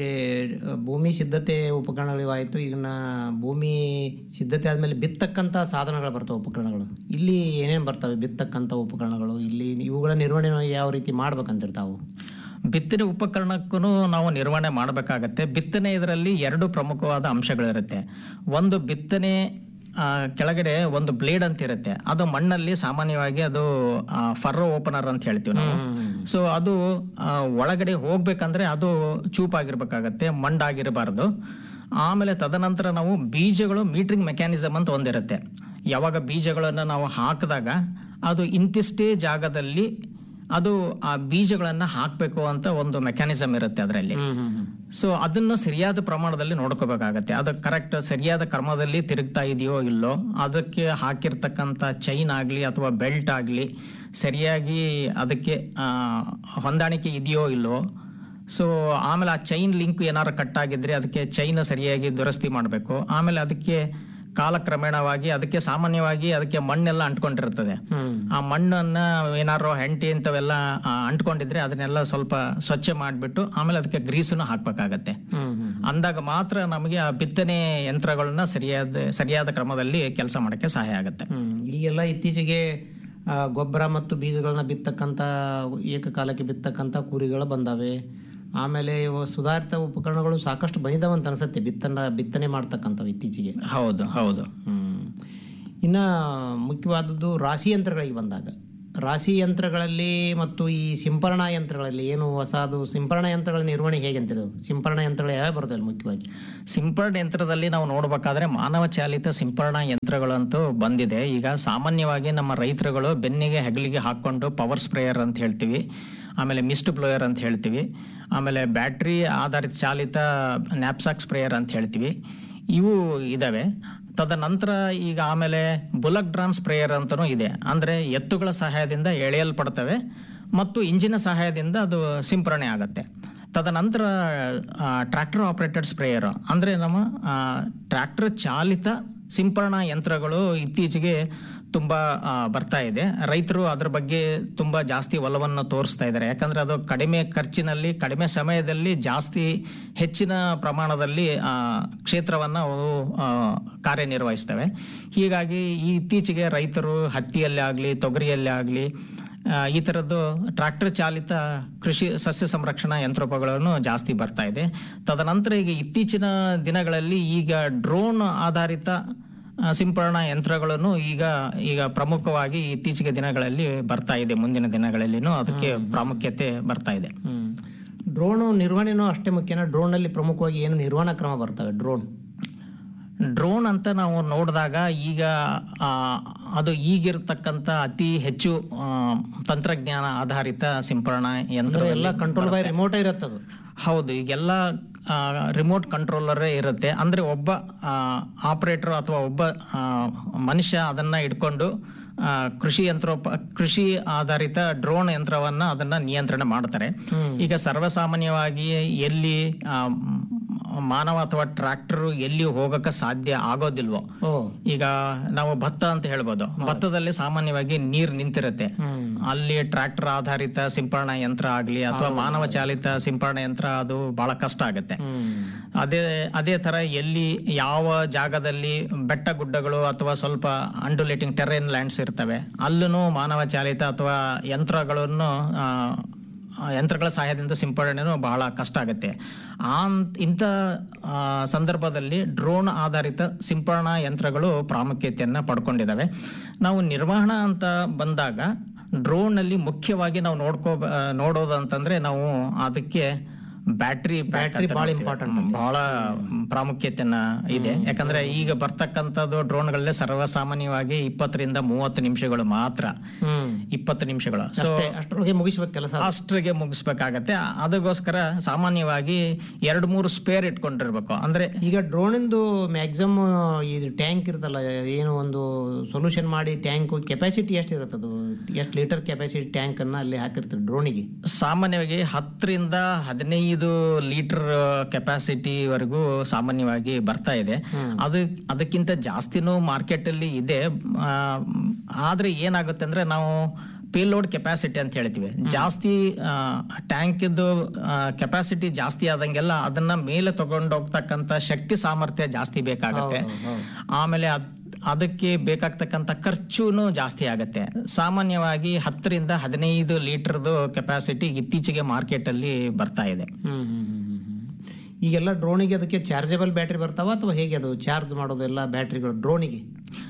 ಆ, ಭೂಮಿ ಸಿದ್ಧತೆ ಉಪಕರಣಗಳಿವಾಯಿತು ಈಗಿನ ಭೂಮಿ ಸಿದ್ಧತೆ ಆದಮೇಲೆ ಬಿತ್ತಕ್ಕಂಥ ಸಾಧನಗಳು ಬರ್ತವೆ ಉಪಕರಣಗಳು ಇಲ್ಲಿ ಏನೇನು ಬರ್ತವೆ ಬಿತ್ತಕ್ಕಂಥ ಉಪಕರಣಗಳು ಇಲ್ಲಿ ಇವುಗಳ ನಿರ್ವಹಣೆ ಯಾವ ರೀತಿ ಮಾಡ್ಬೇಕಂತಿರ್ತಾವು ಬಿತ್ತನೆ ಉಪಕರಣಕ್ಕೂ ನಾವು ನಿರ್ವಹಣೆ ಮಾಡಬೇಕಾಗತ್ತೆ ಬಿತ್ತನೆ ಇದರಲ್ಲಿ ಎರಡು ಪ್ರಮುಖವಾದ ಅಂಶಗಳಿರುತ್ತೆ ಒಂದು ಬಿತ್ತನೆ ಆ, ಕೆಳಗಡೆ ಒಂದು ಬ್ಲೇಡ್ ಅಂತ ಇರುತ್ತೆ ಅದು ಮಣ್ಣಲ್ಲಿ ಸಾಮಾನ್ಯವಾಗಿ ಅದು ಫರ್ರೋ ಓಪನರ್ ಅಂತ ಹೇಳ್ತೀವಿ ನಾವು ಸೊ ಅದು ಆ, ಒಳಗಡೆ ಹೋಗ್ಬೇಕಂದ್ರೆ ಅದು ಚೂಪಾಗಿರ್ಬೇಕಾಗತ್ತೆ ಮಂಡಾಗಿರಬಾರ್ದು ಆಮೇಲೆ ತದನಂತರ ನಾವು ಬೀಜಗಳು ಮೀಟ್ರಿಂಗ್ ಮೆಕ್ಯಾನಿಸಮ್ ಅಂತ ಒಂದಿರುತ್ತೆ ಯಾವಾಗ ಬೀಜಗಳನ್ನು ನಾವು ಹಾಕಿದಾಗ ಅದು ಇಂತಿಷ್ಟೇ ಜಾಗದಲ್ಲಿ ಅದು ಆ ಬೀಜಗಳನ್ನ ಹಾಕಬೇಕು ಅಂತ ಒಂದು ಮೆಕ್ಯಾನಿಸಮ್ ಇರುತ್ತೆ ಅದರಲ್ಲಿ ಸೊ ಅದನ್ನು ಸರಿಯಾದ ಪ್ರಮಾಣದಲ್ಲಿ ನೋಡ್ಕೋಬೇಕಾಗತ್ತೆ ಅದು ಕರೆಕ್ಟ್ ಸರಿಯಾದ ಕ್ರಮದಲ್ಲಿ ತಿರುಗ್ತಾ ಇದೆಯೋ ಇಲ್ಲೋ ಅದಕ್ಕೆ ಹಾಕಿರ್ತಕ್ಕಂಥ ಚೈನ್ ಆಗಲಿ ಅಥವಾ ಬೆಲ್ಟ್ ಆಗಲಿ ಸರಿಯಾಗಿ ಅದಕ್ಕೆ ಆ, ಹೊಂದಾಣಿಕೆ ಇದೆಯೋ ಇಲ್ಲೋ ಸೊ ಆಮೇಲೆ ಆ ಚೈನ್ ಲಿಂಕ್ ಏನಾದ್ರು ಕಟ್ ಆಗಿದ್ರೆ ಅದಕ್ಕೆ ಚೈನ್ ಸರಿಯಾಗಿ ದುರಸ್ತಿ ಮಾಡಬೇಕು ಆಮೇಲೆ ಅದಕ್ಕೆ ಕಾಲಕ್ರಮೇಣವಾಗಿ ಅದಕ್ಕೆ ಸಾಮಾನ್ಯವಾಗಿ ಅದಕ್ಕೆ ಮಣ್ಣೆಲ್ಲ ಅಂಟ್ಕೊಂಡಿರ್ತದೆ ಆ ಮಣ್ಣನ್ನ ಏನಾದ್ರು ಹೆಂಟಿ ಇಂಥವೆಲ್ಲ ಆ, ಅಂಟ್ಕೊಂಡಿದ್ರೆ ಅದನ್ನೆಲ್ಲ ಸ್ವಲ್ಪ ಸ್ವಚ್ಛ ಮಾಡಿಬಿಟ್ಟು ಆಮೇಲೆ ಅದಕ್ಕೆ ಗ್ರೀಸನ್ನು ಹಾಕ್ಬೇಕಾಗತ್ತೆ ಅಂದಾಗ ಮಾತ್ರ ನಮಗೆ ಆ ಬಿತ್ತನೆ ಯಂತ್ರಗಳನ್ನ ಸರಿಯಾದ ಸರಿಯಾದ ಕ್ರಮದಲ್ಲಿ ಕೆಲಸ ಮಾಡಕ್ಕೆ ಸಹಾಯ ಆಗುತ್ತೆ ಹ್ಮ್. ಈಗೆಲ್ಲ ಇತ್ತೀಚೆಗೆ ಆ, ಗೊಬ್ಬರ ಮತ್ತು ಬೀಜಗಳನ್ನ ಬಿತ್ತಕ್ಕಂಥ ಏಕಕಾಲಕ್ಕೆ ಬಿತ್ತಕ್ಕಂಥ ಕೂರಿಗಳು ಬಂದಾವೆ ಆಮೇಲೆ ಇವು ಸುಧಾರಿತ ಉಪಕರಣಗಳು ಸಾಕಷ್ಟು ಬಂದಿದ್ದಾವೆ ಅಂತ ಅನ್ಸುತ್ತೆ ಬಿತ್ತನ ಬಿತ್ತನೆ ಮಾಡ್ತಕ್ಕಂಥವು ಇತ್ತೀಚೆಗೆ ಹೌದು ಹೌದು ಹ್ಮ್. ಇನ್ನ ಮುಖ್ಯವಾದದ್ದು ರಾಶಿ ಯಂತ್ರಗಳಿಗೆ ಬಂದಾಗ ರಾಶಿ ಯಂತ್ರಗಳಲ್ಲಿ ಮತ್ತು ಈ ಸಿಂಪರಣಾ ಯಂತ್ರಗಳಲ್ಲಿ ಏನು ಹೊಸದು ಸಿಂಪರಣಾ ಯಂತ್ರಗಳ ನಿರ್ವಹಣೆ ಹೇಗೆ ಅಂತೀರಿ ಸಿಂಪರಣಾ ಯಂತ್ರಗಳು ಯಾವ್ಯಾವ ಬರ್ತವೆ ಮುಖ್ಯವಾಗಿ ಸಿಂಪರ್ಡ್ ಯಂತ್ರದಲ್ಲಿ ನಾವು ನೋಡಬೇಕಾದ್ರೆ ಮಾನವ ಚಾಲಿತ ಸಿಂಪರಣಾ ಯಂತ್ರಗಳಂತೂ ಬಂದಿದೆ ಈಗ ಸಾಮಾನ್ಯವಾಗಿ ನಮ್ಮ ರೈತರುಗಳು ಬೆನ್ನಿಗೆ ಹೆಗಲಿಗೆ ಹಾಕ್ಕೊಂಡು ಪವರ್ ಸ್ಪ್ರೇಯರ್ ಅಂತ ಹೇಳ್ತೀವಿ ಆಮೇಲೆ ಮಿಸ್ಟ್ ಬ್ಲೋಯರ್ ಅಂತ ಹೇಳ್ತೀವಿ ಆಮೇಲೆ ಬ್ಯಾಟ್ರಿ ಆಧಾರಿತ ಚಾಲಿತ ನ್ಯಾಪ್ಸಾಕ್ ಸ್ಪ್ರೇಯರ್ ಅಂತ ಹೇಳ್ತೀವಿ ಇವು ಇದಾವೆ ತದನಂತರ ಈಗ ಆಮೇಲೆ ಬುಲಕ್ ಡ್ರಾನ್ ಸ್ಪ್ರೇಯರ್ ಅಂತಲೂ ಇದೆ ಅಂದರೆ ಎತ್ತುಗಳ ಸಹಾಯದಿಂದ ಎಳೆಯಲ್ಪಡ್ತವೆ ಮತ್ತು ಇಂಜಿನ ಸಹಾಯದಿಂದ ಅದು ಸಿಂಪರಣೆ ಆಗುತ್ತೆ ತದನಂತರ ಟ್ರ್ಯಾಕ್ಟರ್ ಆಪರೇಟೆಡ್ ಸ್ಪ್ರೇಯರ್ ಅಂದರೆ ನಮ್ಮ ಟ್ರ್ಯಾಕ್ಟರ್ ಚಾಲಿತ ಸಿಂಪರಣಾ ಯಂತ್ರಗಳು ಇತ್ತೀಚೆಗೆ ತುಂಬ ಆ, ಬರ್ತಾ ಇದೆ ರೈತರು ಅದ್ರ ಬಗ್ಗೆ ತುಂಬ ಜಾಸ್ತಿ ಒಲವನ್ನು ತೋರಿಸ್ತಾ ಇದ್ದಾರೆ ಯಾಕಂದರೆ ಅದು ಕಡಿಮೆ ಖರ್ಚಿನಲ್ಲಿ ಕಡಿಮೆ ಸಮಯದಲ್ಲಿ ಜಾಸ್ತಿ ಹೆಚ್ಚಿನ ಪ್ರಮಾಣದಲ್ಲಿ ಆ, ಕ್ಷೇತ್ರವನ್ನು ಅವು ಆ, ಕಾರ್ಯನಿರ್ವಹಿಸ್ತವೆ ಹೀಗಾಗಿ ಈ ಇತ್ತೀಚೆಗೆ ರೈತರು ಹತ್ತಿಯಲ್ಲಿ ಆಗಲಿ ತೊಗರಿಯಲ್ಲಿ ಆಗಲಿ ಈ ಥರದ್ದು ಟ್ರ್ಯಾಕ್ಟರ್ ಚಾಲಿತ ಕೃಷಿ ಸಸ್ಯ ಸಂರಕ್ಷಣಾ ಯಂತ್ರೋಪಗಳನ್ನು ಜಾಸ್ತಿ ಬರ್ತಾ ಇದೆ ತದನಂತರ ಈಗ ಇತ್ತೀಚಿನ ದಿನಗಳಲ್ಲಿ ಈಗ ಡ್ರೋನ್ ಆಧಾರಿತ ಆ, ಸಿಂಪರಣಾ ಯಂತ್ರಗಳನ್ನು ಈಗ ಈಗ ಪ್ರಮುಖವಾಗಿ ಇತ್ತೀಚಿಗೆ ದಿನಗಳಲ್ಲಿ ಬರ್ತಾ ಇದೆ ಮುಂದಿನ ದಿನಗಳಲ್ಲಿನೂ ಅದಕ್ಕೆ ಪ್ರಾಮುಖ್ಯತೆ ಬರ್ತಾ ಇದೆ ಡ್ರೋನು ನಿರ್ವಹಣೆನೂ ಅಷ್ಟೇ ಮುಖ್ಯನಾ ಡ್ರೋನಲ್ಲಿ ಪ್ರಮುಖವಾಗಿ ಏನು ನಿರ್ವಹಣಾ ಕ್ರಮ ಬರ್ತವೆ ಡ್ರೋನ್ ಡ್ರೋನ್ ಅಂತ ನಾವು ನೋಡಿದಾಗ ಈಗ ಆ, ಅದು ಈಗಿರ್ತಕ್ಕಂಥ ಅತಿ ಹೆಚ್ಚು ಆ, ತಂತ್ರಜ್ಞಾನ ಆಧಾರಿತ ಸಿಂಪರಣಾ ಯಂತ್ರ ಎಲ್ಲ ಕಂಟ್ರೋಲ್ ಬೈ ರಿಮೋಟ್ ಇರುತ್ತದು ಹೌದು ಈಗೆಲ್ಲ ರಿಮೋಟ್ ಕಂಟ್ರೋಲರೇ ಇರುತ್ತೆ ಅಂದರೆ ಒಬ್ಬ ಆಪರೇಟರ್ ಅಥವಾ ಒಬ್ಬ ಆ, ಮನುಷ್ಯ ಅದನ್ನ ಇಟ್ಕೊಂಡು ಆ, ಕೃಷಿ ಯಂತ್ರೋಪ ಕೃಷಿ ಆಧಾರಿತ ಡ್ರೋನ್ ಯಂತ್ರವನ್ನ ಅದನ್ನ ನಿಯಂತ್ರಣ ಮಾಡ್ತಾರೆ ಈಗ ಸರ್ವಸಾಮಾನ್ಯವಾಗಿ ಎಲ್ಲಿ ಆ, ಮ್, ಮಾನವ ಅಥವಾ ಟ್ರ್ಯಾಕ್ಟರ್ ಎಲ್ಲಿ ಹೋಗಕ್ಕೆ ಸಾಧ್ಯ ಆಗೋದಿಲ್ವೋ ಓ ಈಗ ನಾವು ಭತ್ತ ಅಂತ ಹೇಳ್ಬೋದು ಭತ್ತದಲ್ಲಿ ಸಾಮಾನ್ಯವಾಗಿ ನೀರ್ ನಿಂತಿರುತ್ತೆ ಅಲ್ಲಿ ಟ್ರ್ಯಾಕ್ಟರ್ ಆಧಾರಿತ ಸಿಂಪರಣಾ ಯಂತ್ರ ಆಗ್ಲಿ ಅಥವಾ ಮಾನವ ಚಾಲಿತ ಸಿಂಪರಣಾ ಯಂತ್ರ ಅದು ಬಹಳ ಕಷ್ಟ ಆಗುತ್ತೆ ಅದೇ ಅದೇ ತರ ಎಲ್ಲಿ ಯಾವ ಜಾಗದಲ್ಲಿ ಬೆಟ್ಟ ಗುಡ್ಡಗಳು ಅಥವಾ ಸ್ವಲ್ಪ ಅಂಡುಲೇಟಿಂಗ್ ಟೆರೇನ್ ಲ್ಯಾಂಡ್ಸ್ ಇರ್ತವೆ ಅಲ್ಲೂ ಮಾನವ ಚಾಲಿತ ಅಥವಾ ಯಂತ್ರಗಳನ್ನು ಆ, ಆ ಯಂತ್ರಗಳ ಸಹಾಯದಿಂದ ಸಿಂಪಡಣೆನೂ ಬಹಳ ಕಷ್ಟ ಆಗುತ್ತೆ ಆ ಇಂಥ ಆ, ಸಂದರ್ಭದಲ್ಲಿ ಡ್ರೋನ್ ಆಧಾರಿತ ಸಿಂಪರಣಾ ಯಂತ್ರಗಳು ಪ್ರಾಮುಖ್ಯತೆಯನ್ನು ಪಡ್ಕೊಂಡಿದ್ದಾವೆ ನಾವು ನಿರ್ವಹಣಾ ಅಂತ ಬಂದಾಗ ಡ್ರೋನಲ್ಲಿ ಮುಖ್ಯವಾಗಿ ನಾವು ನೋಡ್ಕೋ ಆ, ನೋಡೋದು ಅಂತಂದ್ರೆ ನಾವು ಅದಕ್ಕೆ ಬ್ಯಾಟ್ರಿ Battery ಬಹಳ important ಬಹಳ ಪ್ರಾಮುಖ್ಯತೆಯನ್ನ ಇದೆ ಯಾಕಂದ್ರೆ ಈಗ ಬರ್ತಕ್ಕಂಥದ್ದು ಡ್ರೋನ್ಗಳಲ್ಲೇ ಸರ್ವಸಾಮಾನ್ಯವಾಗಿ ಇಪ್ಪತ್ತರಿಂದ ಮೂವತ್ತು ನಿಮಿಷಗಳು ಮಾತ್ರ ಹ್ಮ್ ಇಪ್ಪತ್ತು ನಿಮಿಷಗಳು ಸೊ ಅಷ್ಟೇ ಅಷ್ಟರೊಳಗೆ ಮುಗಿಸ್ಬೇಕು ಕೆಲಸ ಅಷ್ಟ್ರಿಗೆ ಮುಗಿಸ್ಬೇಕಾಗತ್ತೆ ಅದಕ್ಕೋಸ್ಕರ ಸಾಮಾನ್ಯವಾಗಿ ಎರಡು ಮೂರು ಸ್ಪೇರ್ ಇಟ್ಕೊಂಡಿರ್ಬೇಕು ಅಂದ್ರೆ ಈಗ ಡ್ರೋನಿಂದು ಮ್ಯಾಕ್ಸಿಮಮ್ ಇದು ಟ್ಯಾಂಕ್ ಇರುತ್ತಲ್ಲ ಏನು ಒಂದು ಸೊಲ್ಯೂಷನ್ ಮಾಡಿ ಟ್ಯಾಂಕ್ ಕೆಪಾಸಿಟಿ ಎಷ್ಟು ಇರುತ್ತದು ಎಷ್ಟು ಲೀಟರ್ ಕೆಪಾಸಿಟಿ ಟ್ಯಾಂಕ್ ಅನ್ನ ಅಲ್ಲಿ ಹಾಕಿರ್ತಾರೆ ಡ್ರೋನಿಗೆ ಸಾಮಾನ್ಯವಾಗಿ ಹತ್ತರಿಂದ ಹದಿನೈದು ಲೀಟರ್ ಕೆಪಾಸಿಟಿ ವರೆಗೂ ಸಾಮಾನ್ಯವಾಗಿ ಬರ್ತಾ ಇದೆ ಅದು ಅದಕ್ಕಿಂತ ಜಾಸ್ತಿನೂ ಮಾರ್ಕೆಟ್ ಅಲ್ಲಿ ಇದೆ ಆ, ಆದ್ರೆ ಏನಾಗುತ್ತೆ ಅಂದ್ರೆ ನಾವು ಪೇಲೋಡ್ ಕೆಪಾಸಿಟಿ ಅಂತ ಹೇಳ್ತೀವಿ ಜಾಸ್ತಿ ಟ್ಯಾಂಕ್ ಇದ್ದು ಕೆಪಾಸಿಟಿ ಜಾಸ್ತಿ ಆದಂಗೆಲ್ಲ ಅದನ್ನ ಮೇಲೆ ತಗೊಂಡೋಗ್ತಕ್ಕಂಥ ಶಕ್ತಿ ಸಾಮರ್ಥ್ಯ ಜಾಸ್ತಿ ಬೇಕಾಗುತ್ತೆ ಆಮೇಲೆ ಅದ್ ಅದಕ್ಕೆ ಬೇಕಾಗ್ತಕ್ಕಂಥ ಖರ್ಚುನು ಜಾಸ್ತಿ ಆಗುತ್ತೆ ಸಾಮಾನ್ಯವಾಗಿ ಹತ್ತರಿಂದ ಹದಿನೈದು ಲೀಟರ್ದು ಕೆಪಾಸಿಟಿ ಇತ್ತೀಚೆಗೆ ಮಾರ್ಕೆಟಲ್ಲಿ ಬರ್ತಾ ಇದೆ ಹ್ಮ್ ಹ್ಮ್ ಹ್ಮ್ ಹ್ಮ್ ಹ್ಮ್. ಈಗೆಲ್ಲ ಡ್ರೋನಿಗೆ ಅದಕ್ಕೆ ಚಾರ್ಜಬಲ್ ಬ್ಯಾಟ್ರಿ ಬರ್ತಾವ ಅಥವಾ ಹೇಗೆ ಅದು ಚಾರ್ಜ್ ಮಾಡೋದು ಎಲ್ಲ ಬ್ಯಾಟ್ರಿಗಳು ಡ್ರೋನಿಗೆ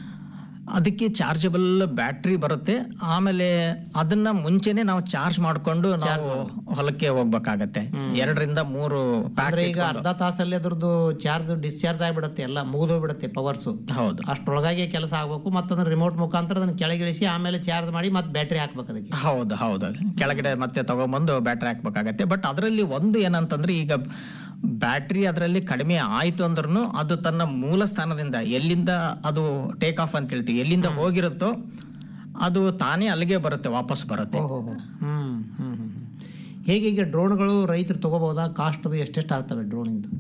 ಅದಕ್ಕೆ ಚಾರ್ಜಬಲ್ ಬ್ಯಾಟ್ರಿ ಬರುತ್ತೆ ಆಮೇಲೆ ಅದನ್ನ ಮುಂಚೆನೆ ನಾವು ಚಾರ್ಜ್ ಮಾಡ್ಕೊಂಡು ನಾವು ಹೊಲಕ್ಕೆ ಹೋಗ್ಬೇಕಾಗತ್ತೆ ಎರಡರಿಂದ ಮೂರು ಪ್ಯಾಕ್ ಅಂದ್ರೆ ಈಗ ಅರ್ಧ ತಾಸಲ್ಲಿ ಅದ್ರದ್ದು ಚಾರ್ಜ್ ಡಿಸ್ಚಾರ್ಜ್ ಆಗಿಬಿಡುತ್ತೆ ಎಲ್ಲ ಮುಗಿದೋಗ್ಬಿಡುತ್ತೆ ಪವರ್ಸು ಹೌದು ಅಷ್ಟರೊಳಗಾಗಿ ಕೆಲಸ ಆಗಬೇಕು ಮತ್ತು ಅದನ್ನ ರಿಮೋಟ್ ಮುಖಾಂತರ ಅದನ್ನ ಕೆಳಗಿಳಿಸಿ ಆಮೇಲೆ ಚಾರ್ಜ್ ಮಾಡಿ ಮತ್ತೆ ಬ್ಯಾಟ್ರಿ ಹಾಕ್ಬೇಕು ಅದಕ್ಕೆ ಹೌದು ಹೌದು ಕೆಳಗಡೆ ಮತ್ತೆ ತಗೊಂಬಂದು ಬ್ಯಾಟ್ರಿ ಹಾಕ್ಬೇಕಾಗತ್ತೆ ಬಟ್ ಅದರಲ್ಲಿ ಒಂದು ಏನಂತಂದ್ರೆ ಈಗ ಬ್ಯಾಟ್ರಿ ಅದರಲ್ಲಿ ಕಡಿಮೆ ಆಯ್ತು ಅಂದ್ರೂ ಅದು ತನ್ನ ಮೂಲ ಸ್ಥಾನದಿಂದ ಎಲ್ಲಿಂದ ಅದು ಟೇಕ್ ಆಫ್ ಅಂತ ಹೇಳ್ತೀವಿ ಎಲ್ಲಿಂದ ಹೋಗಿರುತ್ತೋ ಅದು ತಾನೇ ಅಲ್ಲಿಗೆ ಬರುತ್ತೆ ವಾಪಸ್ ಬರುತ್ತೆ ಓಹೋ ಹ್ಮ್ ಹ್ಮ್ ಹ್ಮ್ ಹ್ಮ್. ಹೇಗೆ ಈಗ ಡ್ರೋನ್ಗಳು ರೈತರು ತಗೋಬಹುದಾ ಕಾಸ್ಟ್ ಅದು ಎಷ್ಟೆಷ್ಟು ಆಗ್ತವೆ ಡ್ರೋನಿಂದು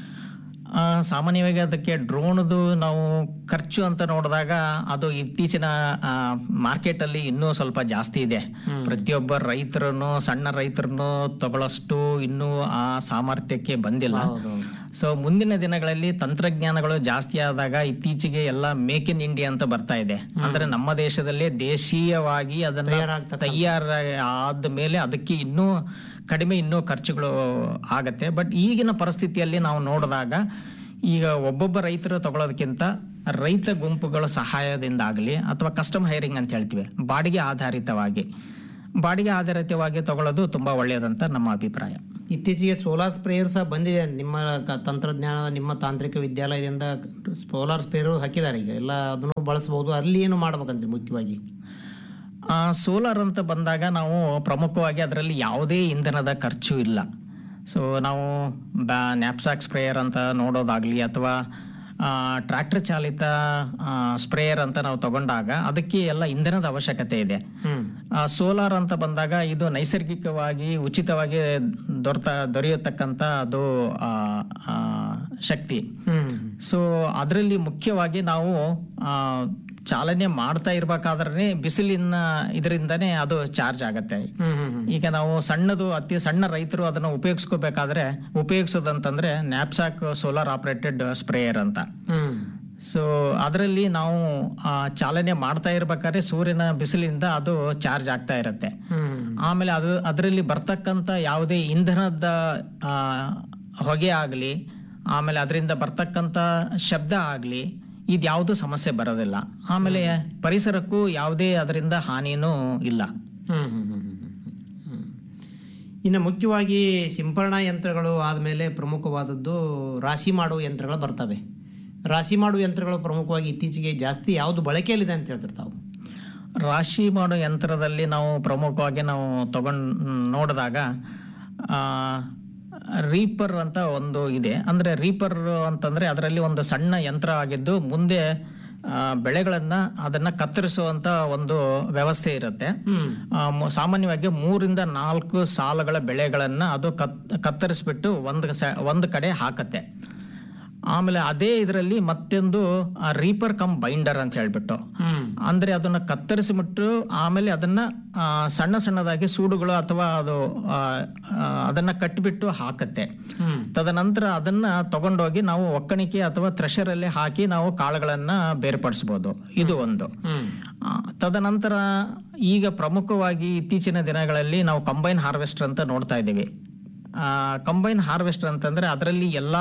ಆ, ಸಾಮಾನ್ಯವಾಗಿ ಅದಕ್ಕೆ ಡ್ರೋನ್ದು ನಾವು ಖರ್ಚು ಅಂತ ನೋಡಿದಾಗ ಅದು ಇತ್ತೀಚಿನ ಮಾರ್ಕೆಟ್ ಅಲ್ಲಿ ಇನ್ನೂ ಸ್ವಲ್ಪ ಜಾಸ್ತಿ ಇದೆ ಪ್ರತಿಯೊಬ್ಬ ರೈತರನ್ನು ಸಣ್ಣ ರೈತರನ್ನು ತಗೊಳ್ಳೋಷ್ಟು ಇನ್ನೂ ಆ ಸಾಮರ್ಥ್ಯಕ್ಕೆ ಬಂದಿಲ್ಲ ಹೌದೌದು ಸೊ ಮುಂದಿನ ದಿನಗಳಲ್ಲಿ ತಂತ್ರಜ್ಞಾನಗಳು ಜಾಸ್ತಿ ಆದಾಗ ಇತ್ತೀಚೆಗೆ ಎಲ್ಲ ಮೇಕ್ ಇನ್ ಇಂಡಿಯಾ ಅಂತ ಬರ್ತಾ ಇದೆ ಅಂದ್ರೆ ನಮ್ಮ ದೇಶದಲ್ಲೇ ದೇಶೀಯವಾಗಿ ಅದನ್ನ ತಯಾರಾಗ್ತಕ್ಕಂಥ- ತಯಾರ ಆದ ಮೇಲೆ ಅದಕ್ಕೆ ಇನ್ನೂ ಕಡಿಮೆ ಇನ್ನೂ ಖರ್ಚುಗಳು ಆಗತ್ತೆ ಬಟ್ ಈಗಿನ ಪರಿಸ್ಥಿತಿಯಲ್ಲಿ ನಾವು ನೋಡಿದಾಗ ಈಗ ಒಬ್ಬೊಬ್ಬ ರೈತರು ತಗೊಳ್ಳೋದಕ್ಕಿಂತ ರೈತ ಗುಂಪುಗಳ ಸಹಾಯದಿಂದ ಆಗಲಿ ಅಥವಾ ಕಸ್ಟಮ್ ಹೈರಿಂಗ್ ಅಂತ ಹೇಳ್ತೀವಿ ಬಾಡಿಗೆ ಆಧಾರಿತವಾಗಿ ಬಾಡಿಗೆ ಆಧಾರಿತವಾಗಿ ತಗೊಳ್ಳೋದು ತುಂಬ ಒಳ್ಳೆಯದಂತ ನಮ್ಮ ಅಭಿಪ್ರಾಯ ಇತ್ತೀಚೆಗೆ ಸೋಲಾರ್ ಸ್ಪ್ರೇಯರ್ ಸಹ ಬಂದಿದೆ ನಿಮ್ಮ ಕ- ತಂತ್ರಜ್ಞಾನ ನಿಮ್ಮ ತಾಂತ್ರಿಕ ವಿದ್ಯಾಲಯದಿಂದ ಸೋಲಾರ್ ಸ್ಪ್ರೇಯರ್ ಹಾಕಿದ್ದಾರೆ ಈಗ ಎಲ್ಲ ಅದನ್ನು ಬಳಸಬಹುದು ಅಲ್ಲಿ ಏನು ಮಾಡ್ಬೇಕಂತ ಮುಖ್ಯವಾಗಿ ಸೋಲಾರ್ ಅಂತ ಬಂದಾಗ ನಾವು ಪ್ರಮುಖವಾಗಿ ಅದರಲ್ಲಿ ಯಾವುದೇ ಇಂಧನದ ಖರ್ಚು ಇಲ್ಲ ಸೊ ನಾವು ಬ್ಯಾ ನ್ಯಾಪ್ಸಾಕ್ ಸ್ಪ್ರೇಯರ್ ಅಂತ ನೋಡೋದಾಗ್ಲಿ ಅಥವಾ ಟ್ರ್ಯಾಕ್ಟರ್ ಚಾಲಿತ ಸ್ಪ್ರೇಯರ್ ಅಂತ ನಾವು ತಗೊಂಡಾಗ ಅದಕ್ಕೆ ಎಲ್ಲ ಇಂಧನದ ಅವಶ್ಯಕತೆ ಇದೆ ಹ್ಮ್ ಸೋಲಾರ್ ಅಂತ ಬಂದಾಗ ಇದು ನೈಸರ್ಗಿಕವಾಗಿ ಉಚಿತವಾಗಿ ದೊರೆತ ದೊರೆಯತಕ್ಕಂಥ ಅದು ಆ, ಆ, ಶಕ್ತಿ ಹ್ಮ್ ಸೊ ಅದರಲ್ಲಿ ಮುಖ್ಯವಾಗಿ ನಾವು ಆ, ಚಾಲನೆ ಮಾಡ್ತಾ ಇರ್ಬೇಕಾದ್ರೆ ಬಿಸಿಲಿನ ಇದರಿಂದನೇ ಅದು ಚಾರ್ಜ್ ಆಗತ್ತೆ ಹ್ಮ್ ಹ್ಮ್ ಹ್ಮ್ ಈಗ ನಾವು ಸಣ್ಣದು ಅತಿ ಸಣ್ಣ ರೈತರು ಅದನ್ನು ಉಪಯೋಗಿಸ್ಕೋಬೇಕಾದ್ರೆ ಉಪಯೋಗಿಸೋದಂತಂದ್ರೆ ನ್ಯಾಪ್ಸಾಕ್ ಸೋಲಾರ್ ಆಪರೇಟೆಡ್ ಸ್ಪ್ರೇಯರ್ ಅಂತ ಹ್ಮ್ ಸೊ ಅದರಲ್ಲಿ ನಾವು ಆ, ಚಾಲನೆ ಮಾಡ್ತಾ ಇರ್ಬೇಕಾದ್ರೆ ಸೂರ್ಯನ ಬಿಸಿಲಿಂದ ಅದು ಚಾರ್ಜ್ ಆಗ್ತಾ ಇರುತ್ತೆ ಹ್ಮ್ ಆಮೇಲೆ ಅದು ಅದರಲ್ಲಿ ಬರ್ತಕ್ಕಂಥ ಯಾವುದೇ ಇಂಧನದ ಆ, ಹೊಗೆ ಆಗಲಿ ಆಮೇಲೆ ಅದರಿಂದ ಬರ್ತಕ್ಕಂಥ ಶಬ್ದ ಆಗಲಿ ಇದ್ಯಾವುದು ಸಮಸ್ಯೆ ಬರೋದಿಲ್ಲ ಆಮೇಲೆ ಪರಿಸರಕ್ಕೂ ಯಾವುದೇ ಅದರಿಂದ ಹಾನಿನೂ ಇಲ್ಲ ಹ್ಮ್ ಹ್ಮ್ ಹ್ಮ್ ಹ್ಮ್ ಹ್ಮ್ ಹ್ಮ್. ಇನ್ನು ಮುಖ್ಯವಾಗಿ ಸಿಂಪರಣಾ ಯಂತ್ರಗಳು ಆದಮೇಲೆ ಪ್ರಮುಖವಾದದ್ದು ರಾಶಿ ಮಾಡುವ ಯಂತ್ರಗಳು ಬರ್ತವೆ ರಾಶಿ ಮಾಡುವ ಯಂತ್ರಗಳು ಪ್ರಮುಖವಾಗಿ ಇತ್ತೀಚೆಗೆ ಜಾಸ್ತಿ ಯಾವುದು ಬಳಕೆಯಲ್ಲಿದೆ ಅಂತ ಹೇಳ್ತಾರೆ ತಾವು ರಾಶಿ ಮಾಡೋ ಯಂತ್ರದಲ್ಲಿ ನಾವು ಪ್ರಮುಖವಾಗಿ ನಾವು ತಗೊಂಡ್ ನೋಡಿದಾಗ ರೀಪರ್ ಅಂತ ಒಂದು ಇದೆ ಅಂದ್ರೆ ರೀಪರ್ ಅಂತಂದ್ರೆ ಅದರಲ್ಲಿ ಒಂದು ಸಣ್ಣ ಯಂತ್ರ ಆಗಿದ್ದು ಮುಂದೆ ಆ, ಬೆಳೆಗಳನ್ನ ಅದನ್ನ ಕತ್ತರಿಸುವಂತ ಒಂದು ವ್ಯವಸ್ಥೆ ಇರುತ್ತೆ ಹ್ಮ್ ಆ, ಮು- ಸಾಮಾನ್ಯವಾಗಿ ಮೂರಿಂದ ನಾಲ್ಕು ಸಾಲುಗಳ ಬೆಳೆಗಳನ್ನ ಅದು ಕತ್ ಕತ್ತರಿಸ್ಬಿಟ್ಟು ಒಂದು ಸ ಒಂದು ಕಡೆ ಹಾಕತ್ತೆ ಆಮೇಲೆ ಅದೇ ಇದರಲ್ಲಿ ಮತ್ತೊಂದು ರೀಪರ್ ಕಮ್ ಬೈಂಡರ್ ಅಂತ ಹೇಳ್ಬಿಟ್ಟು ಹ್ಮ್ ಅಂದ್ರೆ ಅದನ್ನ ಕತ್ತರಿಸಿಬಿಟ್ಟು ಆಮೇಲೆ ಅದನ್ನ ಆ, ಸಣ್ಣ ಸಣ್ಣದಾಗಿ ಸೂಡುಗಳು ಅಥವಾ ಅದು ಆ, ಆ, ಅದನ್ನ ಕಟ್ಟಿಬಿಟ್ಟು ಹಾಕತ್ತೆ ಹ್ಮ್ ತದನಂತರ ಅದನ್ನ ತಗೊಂಡೋಗಿ ನಾವು ಒಕ್ಕಣಿಕೆ ಅಥವಾ ಥ್ರೆಷರಲ್ಲಿ ಹಾಕಿ ನಾವು ಕಾಳುಗಳನ್ನ ಬೇರ್ಪಡಿಸ್ಬೋದು ಇದು ಒಂದು ಹ್ಮ್ ಆ, ತದನಂತರ ಈಗ ಪ್ರಮುಖವಾಗಿ ಇತ್ತೀಚಿನ ದಿನಗಳಲ್ಲಿ ನಾವು ಕಂಬೈನ್ ಹಾರ್ವೆಸ್ಟರ್ ಅಂತ ನೋಡ್ತಾ ಇದ್ದೀವಿ ಕಂಬೈನ್ ಹಾರ್ವೆಸ್ಟರ್ ಅಂತಂದ್ರೆ ಅದರಲ್ಲಿ ಎಲ್ಲ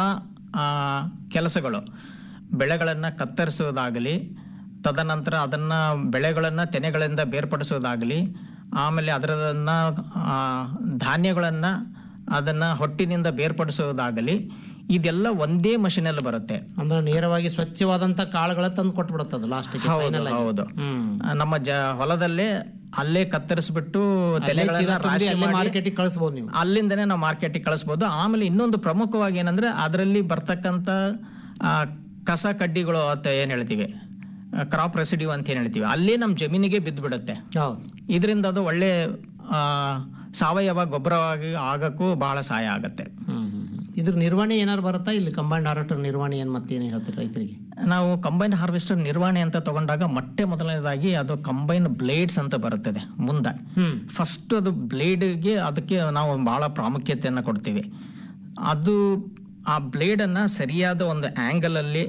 ಕೆಲಸಗಳು ಬೆಳೆಗಳನ್ನು ಕತ್ತರಿಸೋದಾಗಲಿ ತದನಂತರ ಅದನ್ನ ಬೆಳೆಗಳನ್ನ ತೆನೆಗಳಿಂದ ಬೇರ್ಪಡಿಸೋದಾಗಲಿ ಆಮೇಲೆ ಅದರನ್ನ ಆ, ಧಾನ್ಯಗಳನ್ನ ಅದನ್ನ ಹೊಟ್ಟಿನಿಂದ ಬೇರ್ಪಡಿಸೋದಾಗಲಿ ಇದೆಲ್ಲ ಒಂದೇ ಮಷೀನಲ್ಲಿ ಬರುತ್ತೆ ಅಂದ್ರೆ ನೇರವಾಗಿ ಸ್ವಚ್ಛವಾದಂತ ಕಾಳುಗಳ ತಂದು ಕೊಟ್ಬಿಡುತ್ತದು ಲಾಸ್ಟಿಗೆ ಹೌದು ಹೌದು ಹ್ಮ್ ಆ, ನಮ್ಮ ಜ ಹೊಲದಲ್ಲೇ ಅಲ್ಲೇ ಕತ್ತರಿಸ್ಬಿಟ್ಟು ತೆನೆಗಳನ್ನ ರಾಶಿ ಮಾಡಿ ಮಾರ್ಕೆಟಿಗೆ ಕಳಿಸ್ಬೋದು ನೀವು ಅಲ್ಲಿಂದನೇ ನಾವು ಮಾರ್ಕೆಟಿಗೆ ಕಳಿಸ್ಬೋದು ಆಮೇಲೆ ಇನ್ನೊಂದು ಪ್ರಮುಖವಾಗಿ ಏನಂದ್ರೆ ಅದರಲ್ಲಿ ಬರ್ತಕ್ಕಂಥ ಆ, ಕಸ ಕಡ್ಡಿಗಳು ಅಂತ ಏನ್ ಹೇಳ್ತೀವಿ ಕ್ರಾಪ್ ರೆಸಿಡ್ಯೂ ಅಂತ ಏನ್ ಹೇಳ್ತೀವಿ ಅಲ್ಲೇ ನಮ್ಮ ಜಮೀನಿಗೆ ಬಿದ್ದುಬಿಡುತ್ತೆ ಹೌದು ಇದರಿಂದ ಅದು ಒಳ್ಳೆ ಆ, ಸಾವಯವ ಗೊಬ್ಬರವಾಗಿ ಆಗಕ್ಕೂ ಬಹಳ ಸಹಾಯ ಆಗತ್ತೆ ಹ್ಮ್ ಹ್ಮ್ ಹ್ಮ್. ಇದ್ರ ನಿರ್ವಹಣೆ ಏನಾರು ಬರುತ್ತಾ ಇಲ್ಲಿ ಕಂಬೈಂಡ್ ಹಾರ್ವೆಸ್ಟರ್ ನಿರ್ವಹಣೆ ಏನ್ ಮತ್ತೇನು ಹೇಳ್ತೀರಿ ರೈತರಿಗೆ ನಾವು ಕಂಬೈನ್ ಹಾರ್ವೆಸ್ಟರ್ ನಿರ್ವಹಣೆ ಅಂತ ತಗೊಂಡಾಗ ಮೊಟ್ಟೆ ಮೊದಲನೇದಾಗಿ ಅದು ಕಂಬೈನ್ ಬ್ಲೇಡ್ಸ್ ಅಂತ ಬರುತ್ತದೆ ಮುಂದೆ ಹ್ಮ್ ಫಸ್ಟ್ ಅದು ಬ್ಲೇಡ್ಗೆ ಅದಕ್ಕೆ ನಾವು ಬಹಳ ಪ್ರಾಮುಖ್ಯತೆಯನ್ನು ಕೊಡ್ತೀವಿ ಅದು ಆ ಬ್ಲೇಡನ್ನು ಸರಿಯಾದ ಒಂದು ಆ್ಯಂಗಲಲ್ಲಿ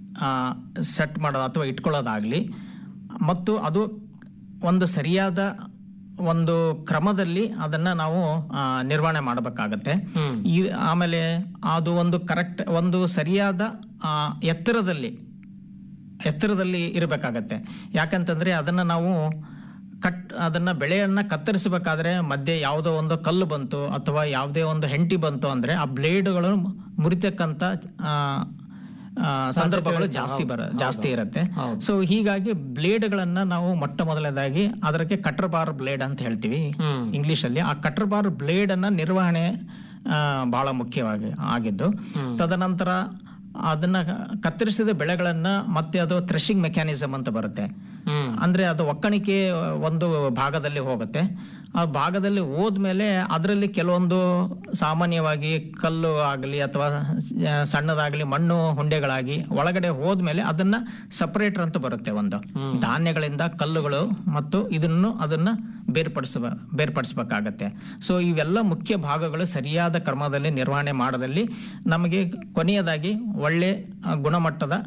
ಸೆಟ್ ಮಾಡೋದು ಅಥವಾ ಇಟ್ಕೊಳ್ಳೋದಾಗಲಿ ಮತ್ತು ಅದು ಒಂದು ಸರಿಯಾದ ಒಂದು ಕ್ರಮದಲ್ಲಿ ಅದನ್ನು ನಾವು ಆ, ನಿರ್ವಹಣೆ ಮಾಡಬೇಕಾಗತ್ತೆ ಹ್ಮ್ ಈ ಆಮೇಲೆ ಅದು ಒಂದು ಕರೆಕ್ಟ್ ಒಂದು ಸರಿಯಾದ ಆ, ಎತ್ತರದಲ್ಲಿ ಎತ್ತರದಲ್ಲಿ ಇರಬೇಕಾಗತ್ತೆ ಯಾಕಂತಂದ್ರೆ ಅದನ್ನ ನಾವು ಕಟ್ ಅದನ್ನ ಬೆಳೆಯನ್ನ ಕತ್ತರಿಸಬೇಕಾದ್ರೆ ಮಧ್ಯೆ ಯಾವುದೋ ಒಂದು ಕಲ್ಲು ಬಂತು ಅಥವಾ ಯಾವುದೇ ಒಂದು ಹೆಂಟಿ ಬಂತು ಅಂದ್ರೆ ಆ ಬ್ಲೇಡ್ಗಳು ಮುರಿತಕ್ಕಂತ ಆ, ಆ, ಸಂದರ್ಭಗಳು ಜಾಸ್ತಿ ಬರ ಜಾಸ್ತಿ ಇರುತ್ತೆ ಹೌದು. ಸೊ ಹೀಗಾಗಿ ಬ್ಲೇಡ್ಗಳನ್ನ ನಾವು ಮೊಟ್ಟ ಮೊದಲನೇದಾಗಿ ಅದಕ್ಕೆ ಕಟರ್ ಬಾರ್ ಬ್ಲೇಡ್ ಅಂತ ಹೇಳ್ತೀವಿ ಹ್ಮ್ ಇಂಗ್ಲಿಷ್ ಅಲ್ಲಿ ಆ ಕಟರ್ ಬಾರ್ ಬ್ಲೇಡ್ ಅನ್ನ ನಿರ್ವಹಣೆ ಆ, ಬಹಳ ಮುಖ್ಯವಾಗಿ ಆಗಿದ್ದು ತದನಂತರ ಅದನ್ನ ಕತ್ತರಿಸಿದ ಬೆಳೆಗಳನ್ನ ಮತ್ತೆ ಅದು ಥ್ರೆಶಿಂಗ್ ಮೆಕ್ಯಾನಿಸಮ್ ಅಂತ ಬರುತ್ತೆ ಹ್ಮ್ ಅಂದ್ರೆ ಅದು ಒಕ್ಕಣಿಕೆ ಒಂದು ಭಾಗದಲ್ಲಿ ಹೋಗುತ್ತೆ ಆ ಭಾಗದಲ್ಲಿ ಹೋದ್ಮೇಲೆ ಅದರಲ್ಲಿ ಕೆಲವೊಂದು ಸಾಮಾನ್ಯವಾಗಿ ಕಲ್ಲು ಆಗಲಿ ಅಥವಾ ಆ, ಸಣ್ಣದಾಗಲಿ ಮಣ್ಣು ಹುಂಡೆಗಳಾಗಿ ಒಳಗಡೆ ಹೋದ್ಮೇಲೆ ಅದನ್ನ ಸಪರೇಟರ್ ಅಂತ ಬರುತ್ತೆ ಒಂದು ಧಾನ್ಯಗಳಿಂದ ಕಲ್ಲುಗಳು ಮತ್ತು ಇದನ್ನು ಅದನ್ನ ಬೇರ್ಪಡಿಸ ಬೇರ್ಪಡಿಸ್ಬೇಕಾಗತ್ತೆ ಸೊ ಇವೆಲ್ಲ ಮುಖ್ಯ ಭಾಗಗಳು ಸರಿಯಾದ ಕ್ರಮದಲ್ಲಿ ನಿರ್ವಹಣೆ ಮಾಡದಲ್ಲಿ ನಮಗೆ ಕೊನೆಯದಾಗಿ ಒಳ್ಳೆ ಆ, ಗುಣಮಟ್ಟದ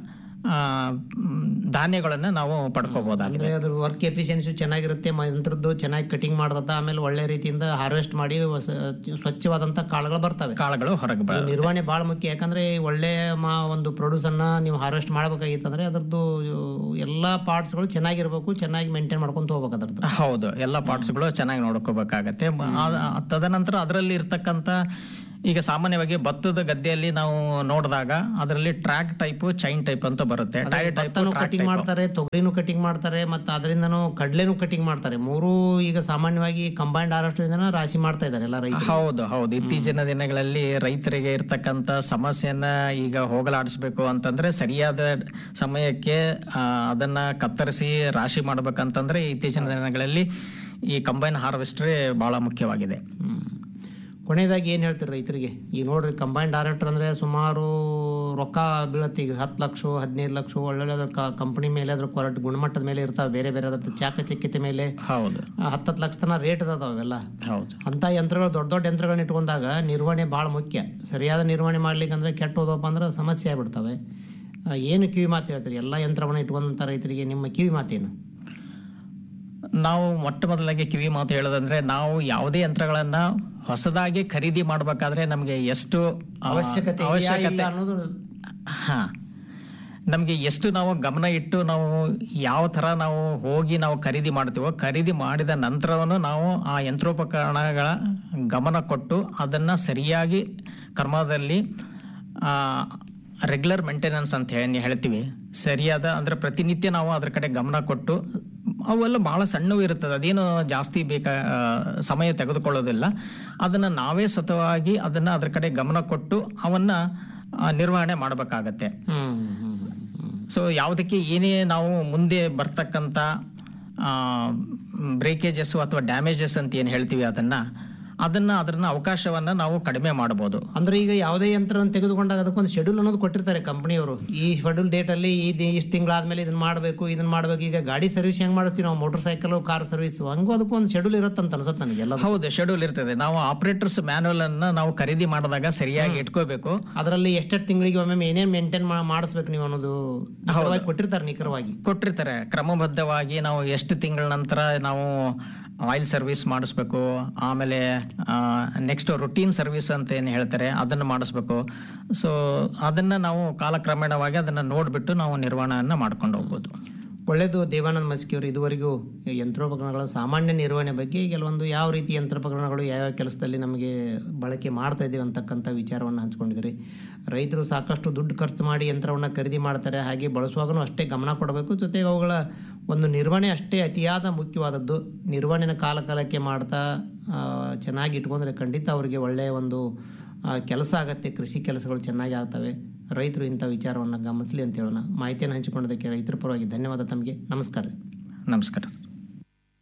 ಆ, ಮ್, ಧಾನ್ಯಗಳನ್ನ ನಾವು ಪಡ್ಕೋಬಹುದಾಗಿದೆ ಅಂದ್ರೆ ಅದ್ರ ವರ್ಕ್ ಎಫಿಷಿಯನ್ಸಿ ಚೆನ್ನಾಗಿರುತ್ತೆ ಯಂತ್ರದ್ದು ಚೆನ್ನಾಗಿ ಕಟಿಂಗ್ ಮಾಡ್ದತ್ತ ಆಮೇಲೆ ಒಳ್ಳೆ ರೀತಿಯಿಂದ ಹಾರ್ವೆಸ್ಟ್ ಮಾಡಿ ಹೊಸ- ಸ್ವಚ್ಛವಾದಂಥ ಕಾಳುಗಳು ಬರ್ತವೆ ಕಾಳುಗಳು ಹೊರಗೆ ಬ ಈ ನಿರ್ವಹಣೆ ಭಾಳ ಮುಖ್ಯ ಯಾಕಂದ್ರೆ ಈ ಒಳ್ಳೆ ಮಾ ಒಂದು produce ಅನ್ನ ನೀವು ಹಾರ್ವೆಸ್ಟ್ ಮಾಡ್ಬೇಕಾಗಿತ್ತಂದ್ರೆ ಅದ್ರದ್ದು ಎಲ್ಲ ಪಾರ್ಟ್ಸ್ಗಳು ಚೆನ್ನಾಗಿರ್ಬೇಕು ಚೆನ್ನಾಗಿ ಮೇಂಟೈನ್ ಮಾಡ್ಕೊಂತ ಹೋಗ್ಬೇಕು ಅದ್ರದ್ದು ಹೌದು ಎಲ್ಲ ಪಾರ್ಟ್ಸ್ಗಳು ಚೆನ್ನಾಗಿ ನೋಡ್ಕೋಬೇಕಾಗತ್ತೆ ಮ- ಆ- ತದನಂತರ ಅದರಲ್ಲಿ ಇರ್ತಕ್ಕಂಥ ಈಗ ಸಾಮಾನ್ಯವಾಗಿ ಭತ್ತದ ಗದ್ದೆಯಲ್ಲಿ ನಾವು ನೋಡಿದಾಗ ಅದರಲ್ಲಿ ಟ್ರ್ಯಾಕ್ ಟೈಪ್ ಚೈನ್ ಟೈಪ್ ಅಂತ ಬರುತ್ತೆ ಟೈರ್ ಟೈಪ್ ಭತ್ತನೂ ಕಟಿಂಗ್ ಮಾಡ್ತಾರೆ ತೊಗರಿನೂ ಕಟಿಂಗ್ ಮಾಡ್ತಾರೆ ಮತ್ತು ಅದರಿಂದನೂ ಕಡಲೆನೂ ಕಟಿಂಗ್ ಮಾಡ್ತಾರೆ ಮೂರು ಈಗ ಸಾಮಾನ್ಯವಾಗಿ ಕಂಬೈನ್ಡ್ ಹಾರ್ವೆಸ್ಟ್ರಿಂದನ ರಾಶಿ ಮಾಡ್ತಾ ಇದ್ದಾರೆ ಎಲ್ಲ ರೈತರು ಹೌದು ಹೌದು ಇತ್ತೀಚಿನ ದಿನಗಳಲ್ಲಿ ರೈತರಿಗೆ ಇರ್ತಕ್ಕಂಥ ಸಮಸ್ಯೆಯನ್ನ ಈಗ ಹೋಗಲಾಡಿಸ್ಬೇಕು ಅಂತಂದ್ರೆ ಸರಿಯಾದ ಸಮಯಕ್ಕೆ ಆ, ಅದನ್ನ ಕತ್ತರಿಸಿ ರಾಶಿ ಮಾಡ್ಬೇಕಂತಂದ್ರೆ ಇತ್ತೀಚಿನ ದಿನಗಳಲ್ಲಿ ಈ ಕಂಬೈನ್ ಹಾರ್ವೆಸ್ಟ್ರೇ ಬಹಳ ಮುಖ್ಯವಾಗಿದೆ ಹ್ಮ್. ಕೊನೆಯದಾಗಿ ಏನು ಹೇಳ್ತೀರಿ ರೈತರಿಗೆ ಈಗ ನೋಡ್ರಿ ಕಂಬೈನ್ಡ್ ಡೈರೆಕ್ಟರ್ ಅಂದರೆ ಸುಮಾರು ರೊಕ್ಕ ಬೀಳತ್ತೆ ಈಗ ಹತ್ತು ಲಕ್ಷ ಹದಿನೈದು ಲಕ್ಷ ಒಳ್ಳೊಳ್ಳೆ ಅದ್ರ ಕಂಪನಿ ಮೇಲೆ ಅದ್ರ ಕ್ವಾಲಿಟಿ ಗುಣಮಟ್ಟದ ಮೇಲೆ ಇರ್ತಾವೆ ಬೇರೆ ಬೇರೆ ಅದ್ರ ಚಾಕಚಕ್ಯತೆ ಮೇಲೆ ಹೌದು ಹತ್ತತ್ತು ಲಕ್ಷ ತನಕ ರೇಟ್ ಅದಾವ ಅವೆಲ್ಲ ಹೌದು ಅಂಥ ಯಂತ್ರಗಳು ದೊಡ್ಡ ದೊಡ್ಡ ಯಂತ್ರಗಳನ್ನ ಇಟ್ಕೊಂಡಾಗ ನಿರ್ವಹಣೆ ಭಾಳ ಮುಖ್ಯ ಸರಿಯಾದ ನಿರ್ವಹಣೆ ಮಾಡ್ಲಿಕ್ಕೆ ಅಂದ್ರೆ ಕೆಟ್ಟ ಹೋದಪ್ಪ ಅಂದ್ರೆ ಸಮಸ್ಯೆ ಆಗ್ಬಿಡ್ತವೆ ಆ, ಏನು ಕಿವಿ ಮಾತು ಹೇಳ್ತೀರಿ ಎಲ್ಲ ಯಂತ್ರವನ್ನು ಇಟ್ಕೊಂಡಂಥ ರೈತರಿಗೆ ನಿಮ್ಮ ಕಿವಿ ಮಾತೇನು ನಾವು ಮೊಟ್ಟ ಮೊದಲಾಗಿ ಕಿವಿ ಮಾತು ಹೇಳೋದಂದ್ರೆ ನಾವು ಯಾವುದೇ ಯಂತ್ರಗಳನ್ನ ಹೊಸದಾಗಿ ಖರೀದಿ ಮಾಡಬೇಕಾದ್ರೆ ನಮಗೆ ಎಷ್ಟು ಆ, ಅವಶ್ಯಕತೆ ಇದೆಯಾ ಇಲ್ಲ ಅನ್ನೋದು ಹಾ ನಮಗೆ ಎಷ್ಟು ನಾವು ಗಮನ ಇಟ್ಟು ನಾವು ಯಾವ ಥರ ನಾವು ಹೋಗಿ ನಾವು ಖರೀದಿ ಮಾಡ್ತೀವೋ ಖರೀದಿ ಮಾಡಿದ ನಂತರವನ್ನು ನಾವು ಆ ಯಂತ್ರೋಪಕರಣಗಳ ಗಮನ ಕೊಟ್ಟು ಅದನ್ನು ಸರಿಯಾಗಿ ಕ್ರಮದಲ್ಲಿ ರೆಗ್ಯುಲರ್ ಮೇಂಟೆನೆನ್ಸ್ ಅಂತ ಹೇಳಿ ಹೇಳ್ತೀವಿ ಸರಿಯಾದ ಅಂದರೆ ಪ್ರತಿನಿತ್ಯ ನಾವು ಅದ್ರ ಕಡೆ ಗಮನ ಕೊಟ್ಟು ಅವೆಲ್ಲ ಭಾಳ ಸಣ್ಣವು ಇರ್ತದೆ ಅದೇನು ಜಾಸ್ತಿ ಬೇಕಾ ಆ, ಸಮಯ ತೆಗೆದುಕೊಳ್ಳೋದಿಲ್ಲ ಅದನ್ನು ನಾವೇ ಸ್ವತಃವಾಗಿ ಅದನ್ನು ಅದ್ರ ಕಡೆ ಗಮನ ಕೊಟ್ಟು ಅವನ್ನ ಆ, ನಿರ್ವಹಣೆ ಮಾಡಬೇಕಾಗತ್ತೆ ಹ್ಮ್ ಹ್ಮ್ ಹ್ಮ್ ಸೊ ಯಾವುದಕ್ಕೆ ಏನೇ ನಾವು ಮುಂದೆ ಬರ್ತಕ್ಕಂಥ ಬ್ರೇಕೇಜಸ್ ಅಥವಾ ಡ್ಯಾಮೇಜಸ್ ಅಂತ ಏನು ಹೇಳ್ತೀವಿ ಅದನ್ನ ಅದನ್ನ ಅದನ್ನ ಅವಕಾಶವನ್ನ ನಾವು ಕಡಿಮೆ ಮಾಡಬಹುದು ಅಂದ್ರೆ ಈಗ ಯಾವುದೇ ಯಂತ್ರವನ್ನು ತೆಗೆದುಕೊಂಡಾಗ ಅದಕ್ಕೊಂದು ಶೆಡ್ಯೂಲ್ ಅನ್ನೋದು ಕೊಟ್ಟಿರ್ತಾರೆ ಕಂಪನಿಯವರು ಈ ಶೆಡ್ಯೂಲ್ ಡೇಟಲ್ಲಿ ಈ ದಿ- ಇಷ್ಟು ತಿಂಗಳಾದ್ಮೇಲೆ ಇದನ್ನ ಮಾಡಬೇಕು ಇದನ್ನ ಮಾಡಬೇಕು ಈಗ ಗಾಡಿ ಸರ್ವಿಸ್ ಹೆಂಗ್ ಮಾಡ್ತೀವಿ ನಾವು ಮೋಟರ್ ಸೈಕಲ್ ಕಾರ್ ಸರ್ವಿಸ್ ಹಂಗೂ ಅದಕ್ಕೊಂದು ಶೆಡ್ಯೂಲ್ ಇರುತ್ತಂತ ಅನ್ಸುತ್ತೆ ನನಗೆ ಎಲ್ಲ ಹೌದು ಶೆಡ್ಯೂಲ್ ಇರ್ತದೆ ನಾವು ಆಪರೇಟರ್ಸ್ ಮ್ಯಾನುವಲ್ ಅನ್ನ ನಾವು ಖರೀದಿ ಮಾಡಿದಾಗ ಸರಿಯಾಗಿ ಇಟ್ಕೋಬೇಕು ಅದರಲ್ಲಿ ಎಷ್ಟೆಷ್ಟು ತಿಂಗಳಿಗೆ ಒಮ್ಮೆ ಏನೇನು ಮೇಂಟೈನ್ ಮಾಡಿಸ್ಬೇಕು ನೀವು ಅನ್ನೋದು ನಿಖರವಾಗಿ ಕೊಟ್ಟಿರ್ತಾರೆ ನಿಖರವಾಗಿ ಕೊಟ್ಟಿರ್ತಾರೆ ಕ್ರಮಬದ್ಧವಾಗಿ ನಾವು ಎಷ್ಟು ತಿಂಗಳ ನಂತರ ನಾವು ಆಯಿಲ್ ಸರ್ವಿಸ್ ಮಾಡಿಸ್ಬೇಕು ಆಮೇಲೆ ನೆಕ್ಸ್ಟ್ ರುಟೀನ್ ಸರ್ವಿಸ್ ಅಂತ ಏನು ಹೇಳ್ತಾರೆ ಅದನ್ನು ಮಾಡಿಸ್ಬೇಕು ಸೊ ಅದನ್ನು ನಾವು ಕಾಲಕ್ರಮೇಣವಾಗಿ ಅದನ್ನು ನೋಡಿಬಿಟ್ಟು ನಾವು ನಿರ್ವಹಣೆಯನ್ನು ಮಾಡ್ಕೊಂಡು ಹೋಗ್ಬೋದು ಒಳ್ಳೆಯದು ದೇವಾನಂದ ಮಸ್ಕಿಯವರು ಇದುವರೆಗೂ ಈ ಯಂತ್ರೋಪಕರಣಗಳ ಸಾಮಾನ್ಯ ನಿರ್ವಹಣೆ ಬಗ್ಗೆ ಕೆಲವೊಂದು ಯಾವ ರೀತಿ ಯಂತ್ರೋಪಕರಣಗಳು ಯಾವ್ಯಾವ ಕೆಲಸದಲ್ಲಿ ನಮಗೆ ಬಳಕೆ ಮಾಡ್ತಾ ಇದ್ದೀವಿ ಅಂತಕ್ಕಂಥ ವಿಚಾರವನ್ನು ಹಂಚ್ಕೊಂಡಿದ್ದೀರಿ ರೈತರು ಸಾಕಷ್ಟು ದುಡ್ಡು ಖರ್ಚು ಮಾಡಿ ಯಂತ್ರವನ್ನು ಖರೀದಿ ಮಾಡ್ತಾರೆ ಹಾಗೆ ಬಳಸುವಾಗಲೂ ಅಷ್ಟೇ ಗಮನ ಕೊಡಬೇಕು ಜೊತೆಗೆ ಅವುಗಳ ಒಂದು ನಿರ್ವಹಣೆ ಅಷ್ಟೇ ಅತಿಯಾದ ಮುಖ್ಯವಾದದ್ದು ನಿರ್ವಹಣೆನ ಕಾಲ ಕಾಲಕ್ಕೆ ಮಾಡ್ತಾ ಆ, ಚೆನ್ನಾಗಿ ಇಟ್ಕೊಂಡ್ರೆ ಖಂಡಿತ ಅವರಿಗೆ ಒಳ್ಳೆಯ ಒಂದು ಆ, ಕೆಲಸ ಆಗತ್ತೆ ಕೃಷಿ ಕೆಲಸಗಳು ಚೆನ್ನಾಗಿ ಆಗ್ತವೆ ರೈತರು ಇಂಥ ವಿಚಾರವನ್ನು ಗಮನಿಸಲಿ ಅಂತ ಹೇಳೋಣ ಮಾಹಿತಿಯನ್ನು ಹಂಚಿಕೊಂಡದಕ್ಕೆ ರೈತರ ಪರವಾಗಿ ಧನ್ಯವಾದ ತಮಗೆ ನಮಸ್ಕಾರ ರೀ ನಮಸ್ಕಾರ